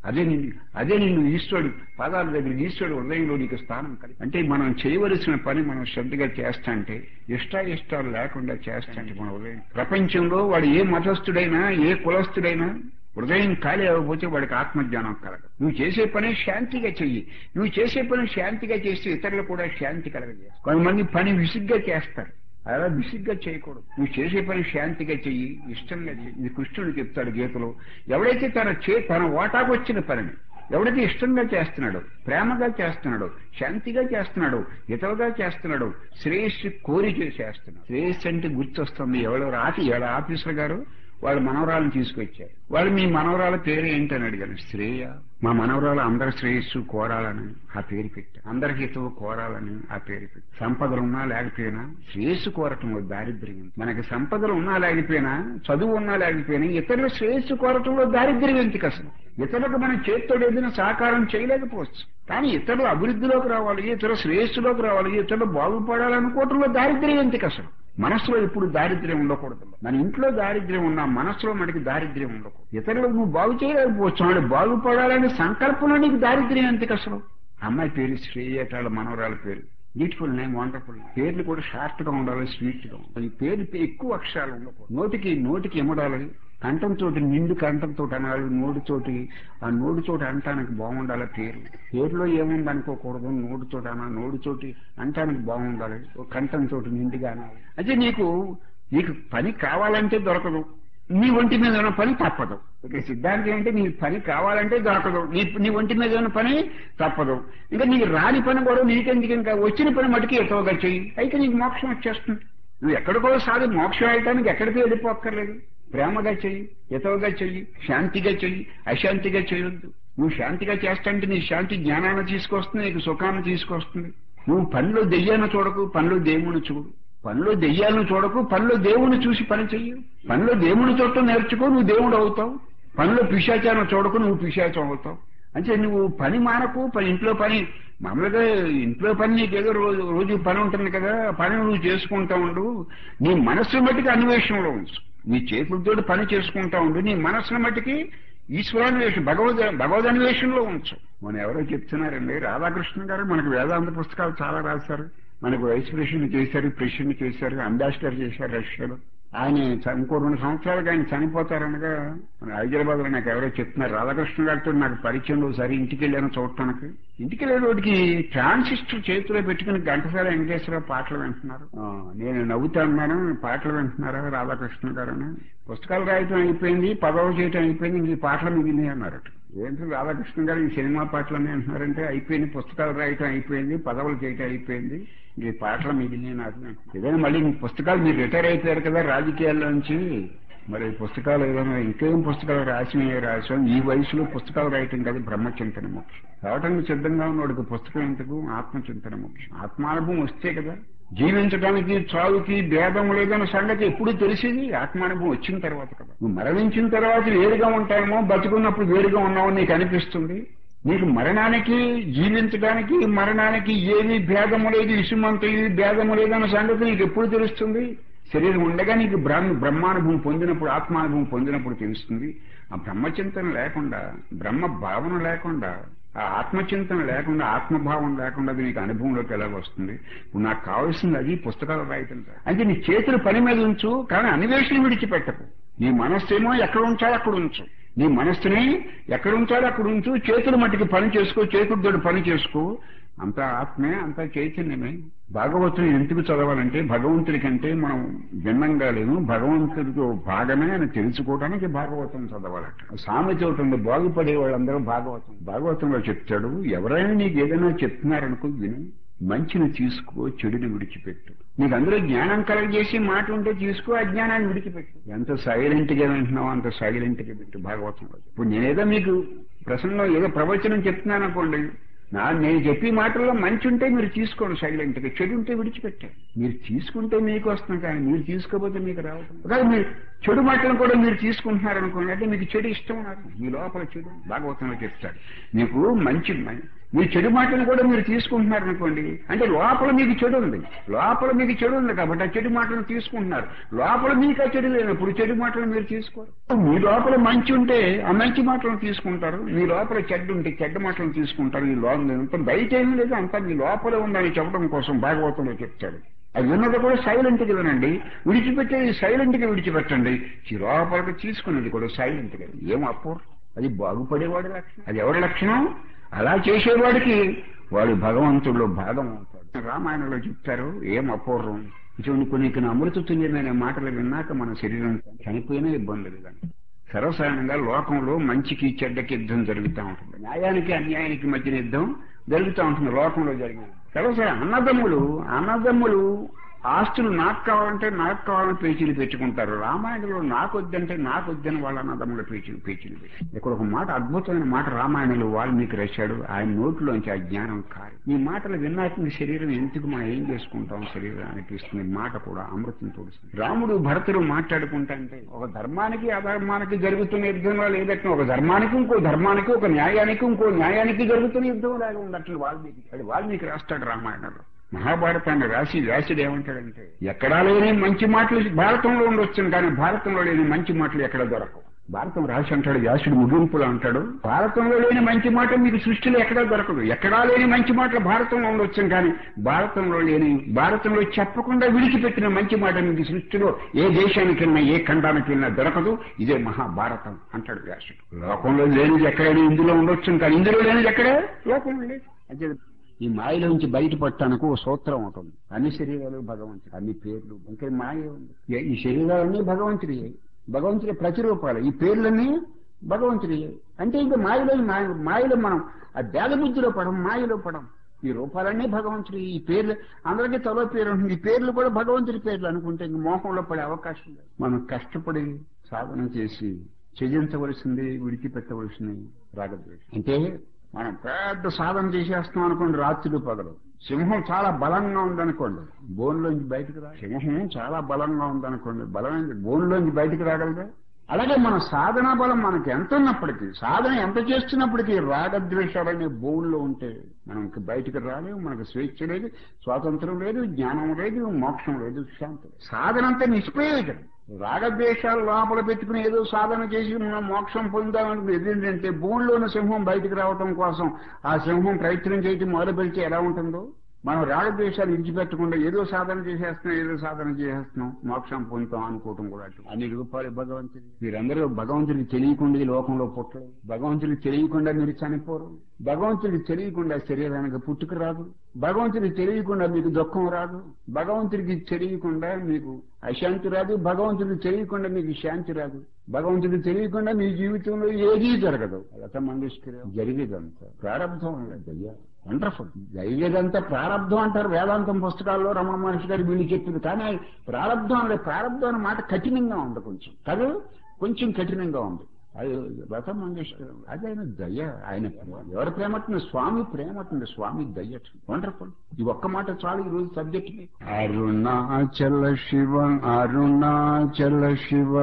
అదే నిన్ను అదే నిన్ను ఈశ్వరుడు పాదాల దగ్గర ఈశ్వరుడు హృదయంలో నీకు స్థానం కలిగి అంటే మనం చేయవలసిన పని మనం శ్రద్ధగా చేస్తా అంటే ఇష్టాయిష్టాలు లేకుండా చేస్తా అంటే మన హృదయం ప్రపంచంలో వాడు ఏ మతస్థుడైనా ఏ కులస్థుడైనా హృదయం ఖాళీ అవ్వకపోతే వాడికి ఆత్మజ్ఞానం కలగదు నువ్వు చేసే పని శాంతిగా చెయ్యి నువ్వు చేసే పని శాంతిగా చేస్తే ఇతరులు కూడా శాంతి కలగజేస్తారు కొంతమంది పని విసుగ్గా చేస్తారు అలా విసిగ్గా చేయకూడదు నువ్వు చేసే పని శాంతిగా చెయ్యి ఇష్టంగా చెయ్యి ఇది కృష్ణుడు చెప్తాడు గీతలో ఎవడైతే తన చే తన ఓటాకు వచ్చిన పనిని ఎవడైతే ఇష్టంగా చేస్తున్నాడో ప్రేమగా చేస్తున్నాడో శాంతిగా చేస్తున్నాడో హితవుగా చేస్తున్నాడో శ్రేయస్సు కోరి చేస్తున్నాడు శ్రేయస్సు అంటే గుర్తొస్తుంది ఎవరో రాతి ఎవడ ఆఫీసర్ గారు వాళ్ళ మనవరాలను తీసుకొచ్చారు వాళ్ళు మీ మనవరాల పేరు ఏంటని అడిగాను శ్రేయ మా మనవరాలు అందరి శ్రేయస్సు కోరాలని ఆ పేరు పెట్టారు అందరికి హితవు కోరాలని ఆ పేరు పెట్టారు సంపదలు ఉన్నా లేకపోయినా శ్రేయస్సు కోరటంలో దారిద్ర్యం మనకి సంపదలు ఉన్నా లేకపోయినా చదువు ఉన్నా లేకపోయినా ఇతరుల శ్రేయస్సు కోరటంలో దారిద్ర్యం ఎందుకు అసలు ఇతరులకు మనం చేతితో ఏదైనా సహకారం చేయలేకపోవచ్చు కానీ ఇతరులు అభివృద్ధిలోకి రావాలి ఇతరుల శ్రేయస్సులోకి రావాలి ఇతరులు బాగుపడాలనుకోవటంలో దారిద్ర్యం ఎందుకు అసలు మనసులో ఇప్పుడు దారిద్ర్యం ఉండకూడదు మన ఇంట్లో దారిద్ర్యం ఉన్నా మనసులో మనకి దారిద్ర్యం ఉండకూడదు ఇతరులు నువ్వు బాగు చేయలేకపోవచ్చు వాడు బాగుపడాలనే సంకల్పంలో నీకు దారిద్ర్యం ఎందుకు అసలు అమ్మాయి పేరు శ్రేయటాల మనవరాల పేరు బ్యూటిఫుల్ నేమ్ వండర్ఫుల్ పేర్లు కూడా షార్ట్ గా ఉండాలి స్వీట్ గా ఉండాలి ఈ పేరు ఎక్కువ అక్షరాలు ఉండకూడదు నోటికి నోటికి ఎమడాలి కంఠంతో నిండు కంఠంతో అనాలి నోటితోటి ఆ నోటితోటి అంటానికి బాగుండాలి పేరు పేరులో ఏముంది అనుకోకూడదు నోటితోటి అనా నోటితోటి అంటానికి బాగుండాలి ఓ కంఠంతో నిండుగా అనాలి అయితే నీకు నీకు పని కావాలంటే దొరకదు నీ ఒంటి మీద ఉన్న పని తప్పదు ఇక సిద్ధాంతం ఏంటంటే నీ పని కావాలంటే దొరకదు నీ నీ ఒంటి మీద ఉన్న పని తప్పదు ఇంకా నీకు రాని పని కూడా నీకెందుకు ఇంకా వచ్చిన పని మటుకు ఎక్కువగా చెయ్యి అయితే నీకు మోక్షం వచ్చేస్తుంది నువ్వు ఎక్కడికో సారి మోక్షం వెళ్ళటానికి ఎక్కడికి వెళ్ళిపోక్కర్లేదు ప్రేమగా చెయ్యి ఎతవగా చెయ్యి శాంతిగా చెయ్యి అశాంతిగా చేయొద్దు నువ్వు శాంతిగా చేస్తాంటే నీ శాంతి జ్ఞానాన్ని తీసుకొస్తుంది నీకు సుఖాన్ని తీసుకొస్తుంది నువ్వు పనిలో దెయ్యాన్ని చూడకు పనిలో దేవుని చూడు పనిలో దెయ్యాలను చూడకు పనిలో దేవుని చూసి పని చెయ్యి పనిలో దేవుని చూడటం నేర్చుకో నువ్వు దేవుడు అవుతావు పనిలో పిశాచారం చూడకు నువ్వు పిశాచం అవుతావు అంటే నువ్వు పని మానకు పని ఇంట్లో పని మామూలుగా ఇంట్లో పని నీకేదో రోజు రోజు పని ఉంటుంది కదా పని నువ్వు చేసుకుంటా ఉండు నీ మనస్సు మట్టికి అన్వేషణలో ఉంచు నీ చేతులతో పని చేసుకుంటా ఉండు నీ మనస్సును మట్టికి ఈశ్వరాన్వేషణ భగవద్ భగవదన్వేషణలో ఉంచు మన ఎవరో చెప్తున్నారండి రాధాకృష్ణ గారు మనకు వేదాంత పుస్తకాలు చాలా రాశారు మనకు వైస్ ప్రెసిడెంట్ చేశారు ప్రెసిడెంట్ చేశారు అంబాసిడర్ చేశారు రష్యాలో ఆయన చ- ఇంకో రెండు సంవత్సరాలకు ఆయన చనిపోతారనగా మన హైదరాబాద్ లో నాకు ఎవరో చెప్తున్నారు రాధాకృష్ణ గారితో నాకు పరిచయం ఒకసారి ఇంటికి వెళ్ళాను చూడటానికి ఇంటికి వెళ్ళేటోటికి ట్రాన్సిస్టర్ చేతిలో పెట్టుకుని ఘంటసాల వెంకటేశ్వరరావు పాటలు వింటున్నారు ఆ, నేను నవ్వుతా అన్నాను పాటలు వింటున్నారా రాధాకృష్ణ గారు అని పుస్తకాలు రాయటం అయిపోయింది పదవి చేయటం అయిపోయింది ఇంక ఈ పాటలు మిగిలినాయి అన్నారట ఏంటి రాధాకృష్ణ గారు ఈ సినిమా పాటలు అంటున్నారంటే అయిపోయింది పుస్తకాలు రాయటం అయిపోయింది పదవులు చేయటం అయిపోయింది ఈ పాటలు మిగిలినాయి నాకు ఏదైనా మళ్ళీ మీ పుస్తకాలు మీరు రిటైర్ అయిపోయారు కదా రాజకీయాల్లో నుంచి మరి పుస్తకాలు ఏదైనా ఇంకేం పుస్తకాలు రాసి రాసాం ఈ వయసులో పుస్తకాలు రాయటం కదా బ్రహ్మచింతన ముఖ్యం రావటానికి సిద్ధంగా ఉన్నవాడికి పుస్తకం ఎందుకు ఆత్మచింతన ముఖ్యం ఆత్మానుభవం వస్తే కదా జీవించడానికి చావుకి భేదం లేదన్న సంగతి ఎప్పుడు తెలిసేది ఆత్మానుభవం వచ్చిన తర్వాత కదా నువ్వు మరణించిన తర్వాత వేరుగా ఉంటామో బతుకున్నప్పుడు వేరుగా ఉన్నామో నీకు అనిపిస్తుంది నీకు మరణానికి జీవించడానికి మరణానికి ఏది భేదము లేదు ఇసుమంత ఇది భేదము లేదన్న సంగతి నీకు ఎప్పుడు తెలుస్తుంది శరీరం ఉండగా నీకు బ్రహ్మ బ్రహ్మానుభవం పొందినప్పుడు ఆత్మానుభవం పొందినప్పుడు తెలుస్తుంది ఆ బ్రహ్మచింతన లేకుండా బ్రహ్మ భావన లేకుండా ఆ ఆత్మచింతన లేకుండా ఆత్మభావం లేకుండా అది నీకు అనుభవంలోకి ఎలా వస్తుంది ఇప్పుడు నాకు కావాల్సింది అది పుస్తకాలు రాయటం కాదు. అంటే నీ చేతులు పని మీద ఉంచు కానీ అన్వేషణ విడిచిపెట్టకు నీ మనస్సు ఏమో ఎక్కడ ఉంచాలో అక్కడ ఉంచు నీ మనస్సుని ఎక్కడ ఉంచాలో అక్కడ ఉంచు చేతులు మట్టికి పని చేసుకో చేతులతో పని చేసుకో అంతా ఆత్మే అంతా చైతన్యమే భాగవతుని ఎందుకు చదవాలంటే భగవంతుడి కంటే మనం భిన్నంగా లేము భగవంతుడితో భాగమే అని తెలుసుకోవడానికి భాగవతం చదవాలట సామెత ఒకటి ఉంది బాగుపడే వాళ్ళందరూ భాగవతం భాగవతంలో చెప్తాడు ఎవరైనా నీకు ఏదైనా చెప్తున్నారనుకో విను మంచిని తీసుకో చెడుని విడిచిపెట్టు నీకు అందులో జ్ఞానం కలగజేసి మాట ఉంటే తీసుకో అజ్ఞానాన్ని విడిచిపెట్టు ఎంత సైలెంట్ గా వింటున్నావో అంత సైలెంట్ గా పెట్టు భాగవతంలో ఇప్పుడు నేనేదో మీకు ప్రసంగం ఏదో ప్రవచనం చెప్తున్నాను అనుకోండి నా నేను చెప్పే మాటల్లో మంచి ఉంటే మీరు తీసుకోండి సైలెంట్ గా చెడు ఉంటే విడిచిపెట్టారు మీరు తీసుకుంటే మీకు వస్తుంది కానీ మీరు తీసుకోకపోతే మీకు రావడం ఒకవేళ మీరు చెడు మాటలను కూడా మీరు తీసుకుంటున్నారు అనుకోండి అంటే మీకు చెడు ఇష్టం నాకు మీ లోపల చెడు భాగవతంలో చెప్తాడు మీకు మంచి మీ చెడు మాటలు కూడా మీరు తీసుకుంటున్నారు అనుకోండి అంటే లోపల మీకు చెడు ఉంది లోపల మీకు చెడు ఉంది కాబట్టి ఆ చెడు మాటలు తీసుకుంటున్నారు లోపల మీకు ఆ చెడు లేనప్పుడు చెడు మాటలు మీరు తీసుకోరు మీ లోపల మంచి ఉంటే ఆ మంచి మాటలను తీసుకుంటారు మీ లోపల చెడ్డ ఉంటే చెడ్డ మాటలను తీసుకుంటారు ఈ లోపల బయట ఏమీ లేదు అంతా మీ లోపల ఉందని చెప్పడం కోసం భాగవతంలో చెప్తాడు అది విన్నది కూడా సైలెంట్ గా వినండి విడిచిపెట్టేది సైలెంట్ గా విడిచిపెట్టండి ఈ లోపలికి తీసుకున్నది కూడా సైలెంట్ గా ఏం అప్పుడు అది బాగుపడేవాడి లక్షణం అది ఎవరి లక్షణం అలా చేసేవాడికి వాడు భగవంతుడిలో భాగం అవుతాడు రామాయణంలో చెప్తారు ఏం అపూర్వం ఇటువంటి కొన్ని కొన్ని అమృత తుల్యమైన మాటలు విన్నాక మన శరీరం చనిపోయినా ఇబ్బంది లేదండి సర్వసాధారణంగా లోకంలో మంచికి చెడ్డకి యుద్ధం జరుగుతూ ఉంటుంది న్యాయానికి అన్యాయానికి మధ్యన యుద్ధం జరుగుతూ ఉంటుంది లోకంలో జరిగింది సర్వసాధారణ అన్నదమ్ములు అన్నదమ్ములు ఆస్తులు నాకు కావాలంటే నాకు కావాలని పేచీలు పెట్టుకుంటారు రామాయణంలో నాకు వద్దంటే నాకు వద్దని వాళ్ళ అన్నదమ్ముల పేచీలు పేచీలు పెట్టి ఇక్కడ ఒక మాట అద్భుతమైన మాట రామాయణంలో వాల్మీకి రాశాడు ఆయన నోట్లోంచి ఆ జ్ఞానం కాదు ఈ మాటలు విన్నాక మీ శరీరం ఎందుకు మనం ఏం చేసుకుంటాం శరీరం అనిపిస్తుంది మాట కూడా అమృతం తోడుస్తుంది రాముడు భరతుడు మాట్లాడుకుంటే ఒక ధర్మానికి అధర్మానికి జరుగుతున్న యుద్ధంలో లేదట్టు ఒక ధర్మానికి ఇంకో ధర్మానికి ఒక న్యాయానికి ఇంకో న్యాయానికి జరుగుతున్న యుద్ధం లాగా ఉండట్లు వాల్మీకి అది వాల్మీకి రాస్తాడు రామాయణంలో మహాభారతాన్ని రాసి వ్యాసుడు ఏమంటాడంటే ఎక్కడా లేని మంచి మాటలు భారతంలో ఉండొచ్చు కానీ భారతంలో లేని మంచి మాటలు ఎక్కడ దొరకవు భారతం రాసి అంటాడు వ్యాసుడు ముగింపులో అంటాడు భారతంలో లేని మంచి మాట మీకు సృష్టిలో ఎక్కడా దొరకదు ఎక్కడా లేని మంచి మాటలు భారతంలో ఉండొచ్చు కానీ భారతంలో లేని భారతంలో చెప్పకుండా విడిచిపెట్టిన మంచి మాట మీకు సృష్టిలో ఏ దేశానికి వెళ్ళినా ఏ ఖండానికి వెళ్ళినా దొరకదు ఇదే మహాభారతం అంటాడు వ్యాసుడు లోకంలో లేనిది ఎక్కడైనా ఇందులో ఉండొచ్చు కానీ ఇందులో లేనిది ఎక్కడే లోకంలో లేదు అంటే ఈ మాయలోంచి బయటపడటానికి ఓ సూత్రం ఉంటుంది అన్ని శరీరాలు భగవంతుడు అన్ని పేర్లు ఇంకా మాయ ఉంది ఏ- ఈ శరీరాలన్నీ భగవంతుడి భగవంతుడి ప్రతిరూపాలు ఈ పేర్లన్నీ భగవంతుడి అంటే ఇంకా మాయలో మాయ మాయలో మనం ఆ భేదబుద్ధిలో పడం మాయలో పడం ఈ రూపాలన్నీ భగవంతుడి ఈ పేర్లు అందరికీ తలో పేరు ఉంటుంది ఈ పేర్లు కూడా భగవంతుడి పేర్లు అనుకుంటే ఇంక మోహంలో పడే అవకాశం లేదు మనం కష్టపడి సాధన చేసి త్యజించవలసింది విడిచిపెట్టవలసింది రాగద్వేషం అంటే మనం పెద్ద సాధన చేసేస్తాం అనుకోండి రాత్రులు పగలు సింహం చాలా బలంగా ఉందనుకోండి బోన్లోంచి బయటకు రా సింహం చాలా బలంగా ఉందనుకోండి బలమైన బోన్లోంచి బయటకు రాగలదా అలాగే మన సాధనా బలం మనకి ఎంత ఉన్నప్పటికీ సాధన ఎంత చేస్తున్నప్పటికీ రాగద్వేషాలనే బోన్లో ఉంటే మనకి బయటకు రాలేవు మనకు స్వేచ్ఛ లేదు స్వాతంత్రం లేదు జ్ఞానం లేదు మోక్షం లేదు శాంతి లేదు. సాధన అంతా నిష్ప్రయోజనం రాగద్వేషాలు లోపల పెట్టుకుని ఏదో సాధన చేసి మనం మోక్షం పొందామని ఏంటంటే భూమిలోని సింహం బయటికి రావటం కోసం ఆ సింహం ప్రయత్నం చేయటం మొదలు పెడితే ఎలా ఉంటుందో మనం రాగద్వేషాలు విడిచిపెట్టకుండా ఏదో సాధన చేసేస్తున్నాం ఏదో సాధన చేసేస్తున్నాం మోక్షం పొందుతాం అనుకోవటం కూడా అటు అన్ని రూపాయలు భగవంతుడి మీరందరూ భగవంతుడికి తెలియకుండా ఈ లోకంలో పుట్టలేదు భగవంతుడికి తెలియకుండా మీరు చనిపోరు భగవంతుడికి తెలియకుండా శరీరానికి పుట్టుక రాదు భగవంతుడికి తెలియకుండా మీకు దుఃఖం రాదు భగవంతుడికి తెలియకుండా మీకు అశాంతి రాదు భగవంతుడికి తెలియకుండా మీకు శాంతి రాదు భగవంతుడికి తెలియకుండా మీ జీవితంలో ఏదీ జరగదు లత మంగేష్కర్ జరిగేదంతా ప్రారంభం అయ్యా వండర్ఫుల్ జరిగేదంతా ప్రారంభం అంటారు వేదాంతం పుస్తకాల్లో రమణ మహర్షి గారు వీళ్ళు చెప్పింది కానీ ప్రారంభం అనే ప్రారంభం అనే మాట కఠినంగా ఉంది కొంచెం కాదు కొంచెం కఠినంగా ఉంది అది లత మంగేష్కర్ అది ఆయన దయ ఆయన ప్రేమ. ఎవరి ప్రేమటుంది స్వామి ప్రేమటుంది స్వామి దయ వండర్ఫుల్ ఈ ఒక్క మాట చాలు ఈ రోజు సబ్జెక్ట్ అరుణాచల శివ అరుణాచల శివ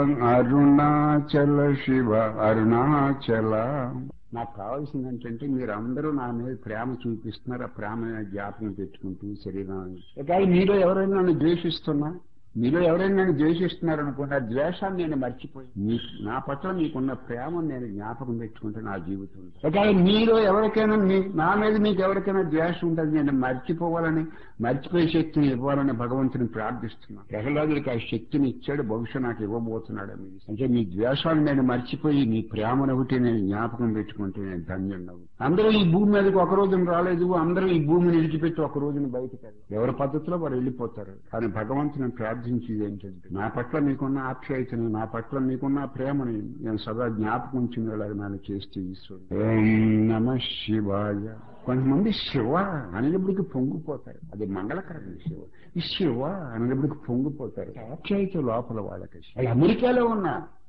అరుణాచల శివ అరుణాచల నాకు కావాల్సింది ఏంటంటే మీరు అందరూ నా మీద ప్రేమ చూపిస్తున్నారు ఆ ప్రేమ జ్ఞాపకం పెట్టుకుంటూ శరీరాన్ని కానీ మీలో ఎవరైనా నన్ను ద్వేషిస్తున్నా మీలో ఎవరైనా నన్ను ద్వేషిస్తున్నారు అనుకోండి ఆ ద్వేషాన్ని నేను మర్చిపోయి మీ నా పట్ల మీకున్న ప్రేమను నేను జ్ఞాపకం పెట్టుకుంటే నా జీవితం ఒకవేళ మీలో ఎవరికైనా మీ నా మీద మీకు ఎవరికైనా ద్వేషం ఉంటుంది నేను మర్చిపోవాలని మర్చిపోయే శక్తిని ఇవ్వాలని భగవంతుని ప్రార్థిస్తున్నాను ప్రహ్లాదుడికి ఆ శక్తిని ఇచ్చాడు బహుశా నాకు ఇవ్వబోతున్నాడు అని. అంటే మీ ద్వేషాన్ని నేను మర్చిపోయి మీ ప్రేమను ఒకటి నేను జ్ఞాపకం పెట్టుకుంటే నేను ధన్యున్నావు అందరూ ఈ భూమి మీదకి ఒక రోజున రాలేదు అందరూ ఈ భూమిని విడిచిపెట్టి ఒక రోజున బయటకు వెళ్ళారు. ఎవరి పద్ధతిలో వారు వెళ్ళిపోతారు కానీ భగవంతుని ప్రార్థించేది ఏంటంటే నా పట్ల మీకున్న ఆప్యాయతని నా పట్ల మీకున్న ప్రేమని నేను సదా జ్ఞాపకం చెందేలాగా నన్ను చేస్తూ ఈశ్వరుడు ఓం నమ శివాయ కొంతమంది శివ అనేటప్పటికి పొంగిపోతారు అది మంగళకరమైన శివ ఈ శివ అనేటప్పటికి పొంగిపోతారు ఆప్యాయత లోపల వాళ్ళకి వాళ్ళు అమెరికాలో ఉన్న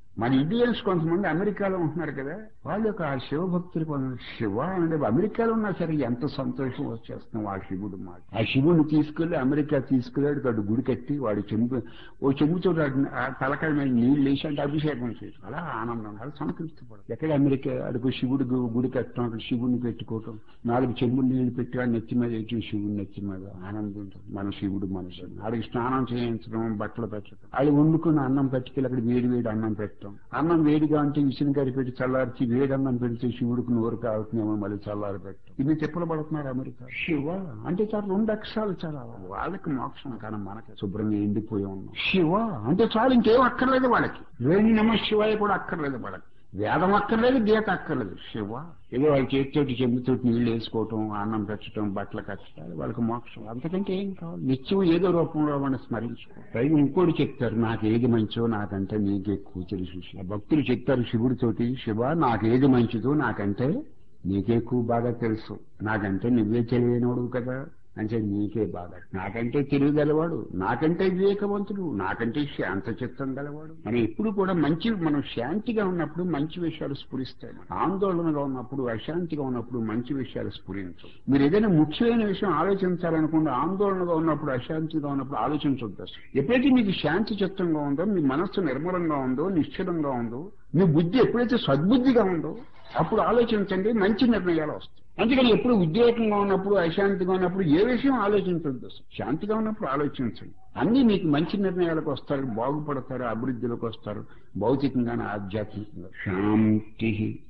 మన ఇండియన్స్ కొంతమంది అమెరికాలో ఉంటున్నారు కదా వాళ్ళు ఒక ఆ శివభక్తులు కొంత శివ అంటే అమెరికాలో ఉన్నా సరే ఎంత సంతోషం వచ్చేస్తున్నాం ఆ శివుడు మాట ఆ శివుడిని తీసుకెళ్లి అమెరికా తీసుకెళ్ళాడు వాడు గుడి కట్టి వాడు చెంబు ఓ చెంబుతో ఆ తలకాయ మీద నీళ్ళు వేసి అంటే అభిషేకం చేసి అలా ఆనందం అలా సంతృప్తిపడదు ఎక్కడ అమెరికా అడుగు శివుడు గు- గుడి కట్టడం అక్కడ శివుడిని పెట్టుకోవటం నాలుగు చెంబులు నీళ్లు పెట్టి వాడు నెత్తి మీద వేసి శివుడి నెత్తి మీద ఆనందం ఉంటుంది మన శివుడు మనుషులు ఆడికి స్నానం చేయించడం బట్టలు పెట్టడం వాళ్ళు వండుకున్న అన్నం పట్టుకెళ్ళి అక్కడ వేడి వేడి అన్నం పెట్టడం అన్నం వేడిగా అంటే విసిన కరి పెట్టి చల్లార్చి వేడి అన్నం పెడితే శివుడికి నోరు కావుతుందేమో మళ్ళీ చల్లారి పెట్టడం ఇన్ని చెప్పులు పడుతున్నారు అమెరికా శివ అంటే చాలా రెండు అక్షరాలు చాలా వాళ్ళకి మోక్షం కానీ మనకి శుభ్రంగా ఎండిపోయి ఉన్నాం శివ అంటే చాలు ఇంకేం అక్కర్లేదు వాళ్ళకి వేణి నమ శివాయ కూడా అక్కర్లేదు వాళ్ళకి వేదం అక్కర్లేదు గీత అక్కర్లేదు శివ ఏదో వాళ్ళ చేతితోటి చెంబుతోటి నీళ్లు వేసుకోవటం అన్నం పెట్టడం బట్టలు కట్టడం వాళ్ళకి మోక్షం అంతకంటే ఏం కావాలి నిత్యం ఏదో రూపంలో వాళ్ళని స్మరించుకో పైగా ఇంకోటి చెప్తారు నాకు ఏది మంచో నాకంటే నీకే ఎక్కువ తెలుసు శివ. భక్తులు చెప్తారు శివుడితోటి శివ నాకు ఏది మంచిదో నాకంటే నీకే ఎక్కువ బాగా తెలుసు నాకంటే నువ్వే తెలియనోడు కదా అంటే నీకే బాగా నాకంటే తెలివి గలవాడు నాకంటే వివేకవంతుడు నాకంటే శాంత చిత్తం గలవాడు మనం ఎప్పుడు కూడా మంచి మనం శాంతిగా ఉన్నప్పుడు మంచి విషయాలు స్ఫురిస్తాయి మనకు. ఆందోళనగా ఉన్నప్పుడు అశాంతిగా ఉన్నప్పుడు మంచి విషయాలు స్ఫురించవు మీరు ఏదైనా ముఖ్యమైన విషయం ఆలోచించాలనుకుంటే ఆందోళనగా ఉన్నప్పుడు అశాంతిగా ఉన్నప్పుడు ఆలోచించొద్దు అసలు. ఎప్పుడైతే మీకు శాంతి చిత్తంగా ఉందో మీ మనస్సు నిర్మలంగా ఉందో నిశ్చలంగా ఉందో మీ బుద్ధి ఎప్పుడైతే సద్బుద్ధిగా ఉందో అప్పుడు ఆలోచించండి మంచి నిర్ణయాలు వస్తాయి అందుకని ఎప్పుడు ఉద్రేకంగా ఉన్నప్పుడు అశాంతిగా ఉన్నప్పుడు ఏ విషయం ఆలోచించొద్దు అసలు. శాంతిగా ఉన్నప్పుడు ఆలోచించండి అన్ని మీకు మంచి నిర్ణయాలకు వస్తారు బాగుపడతారు అభివృద్ధిలోకి వస్తారు భౌతికంగానే ఆధ్యాత్మికంగా శాంతి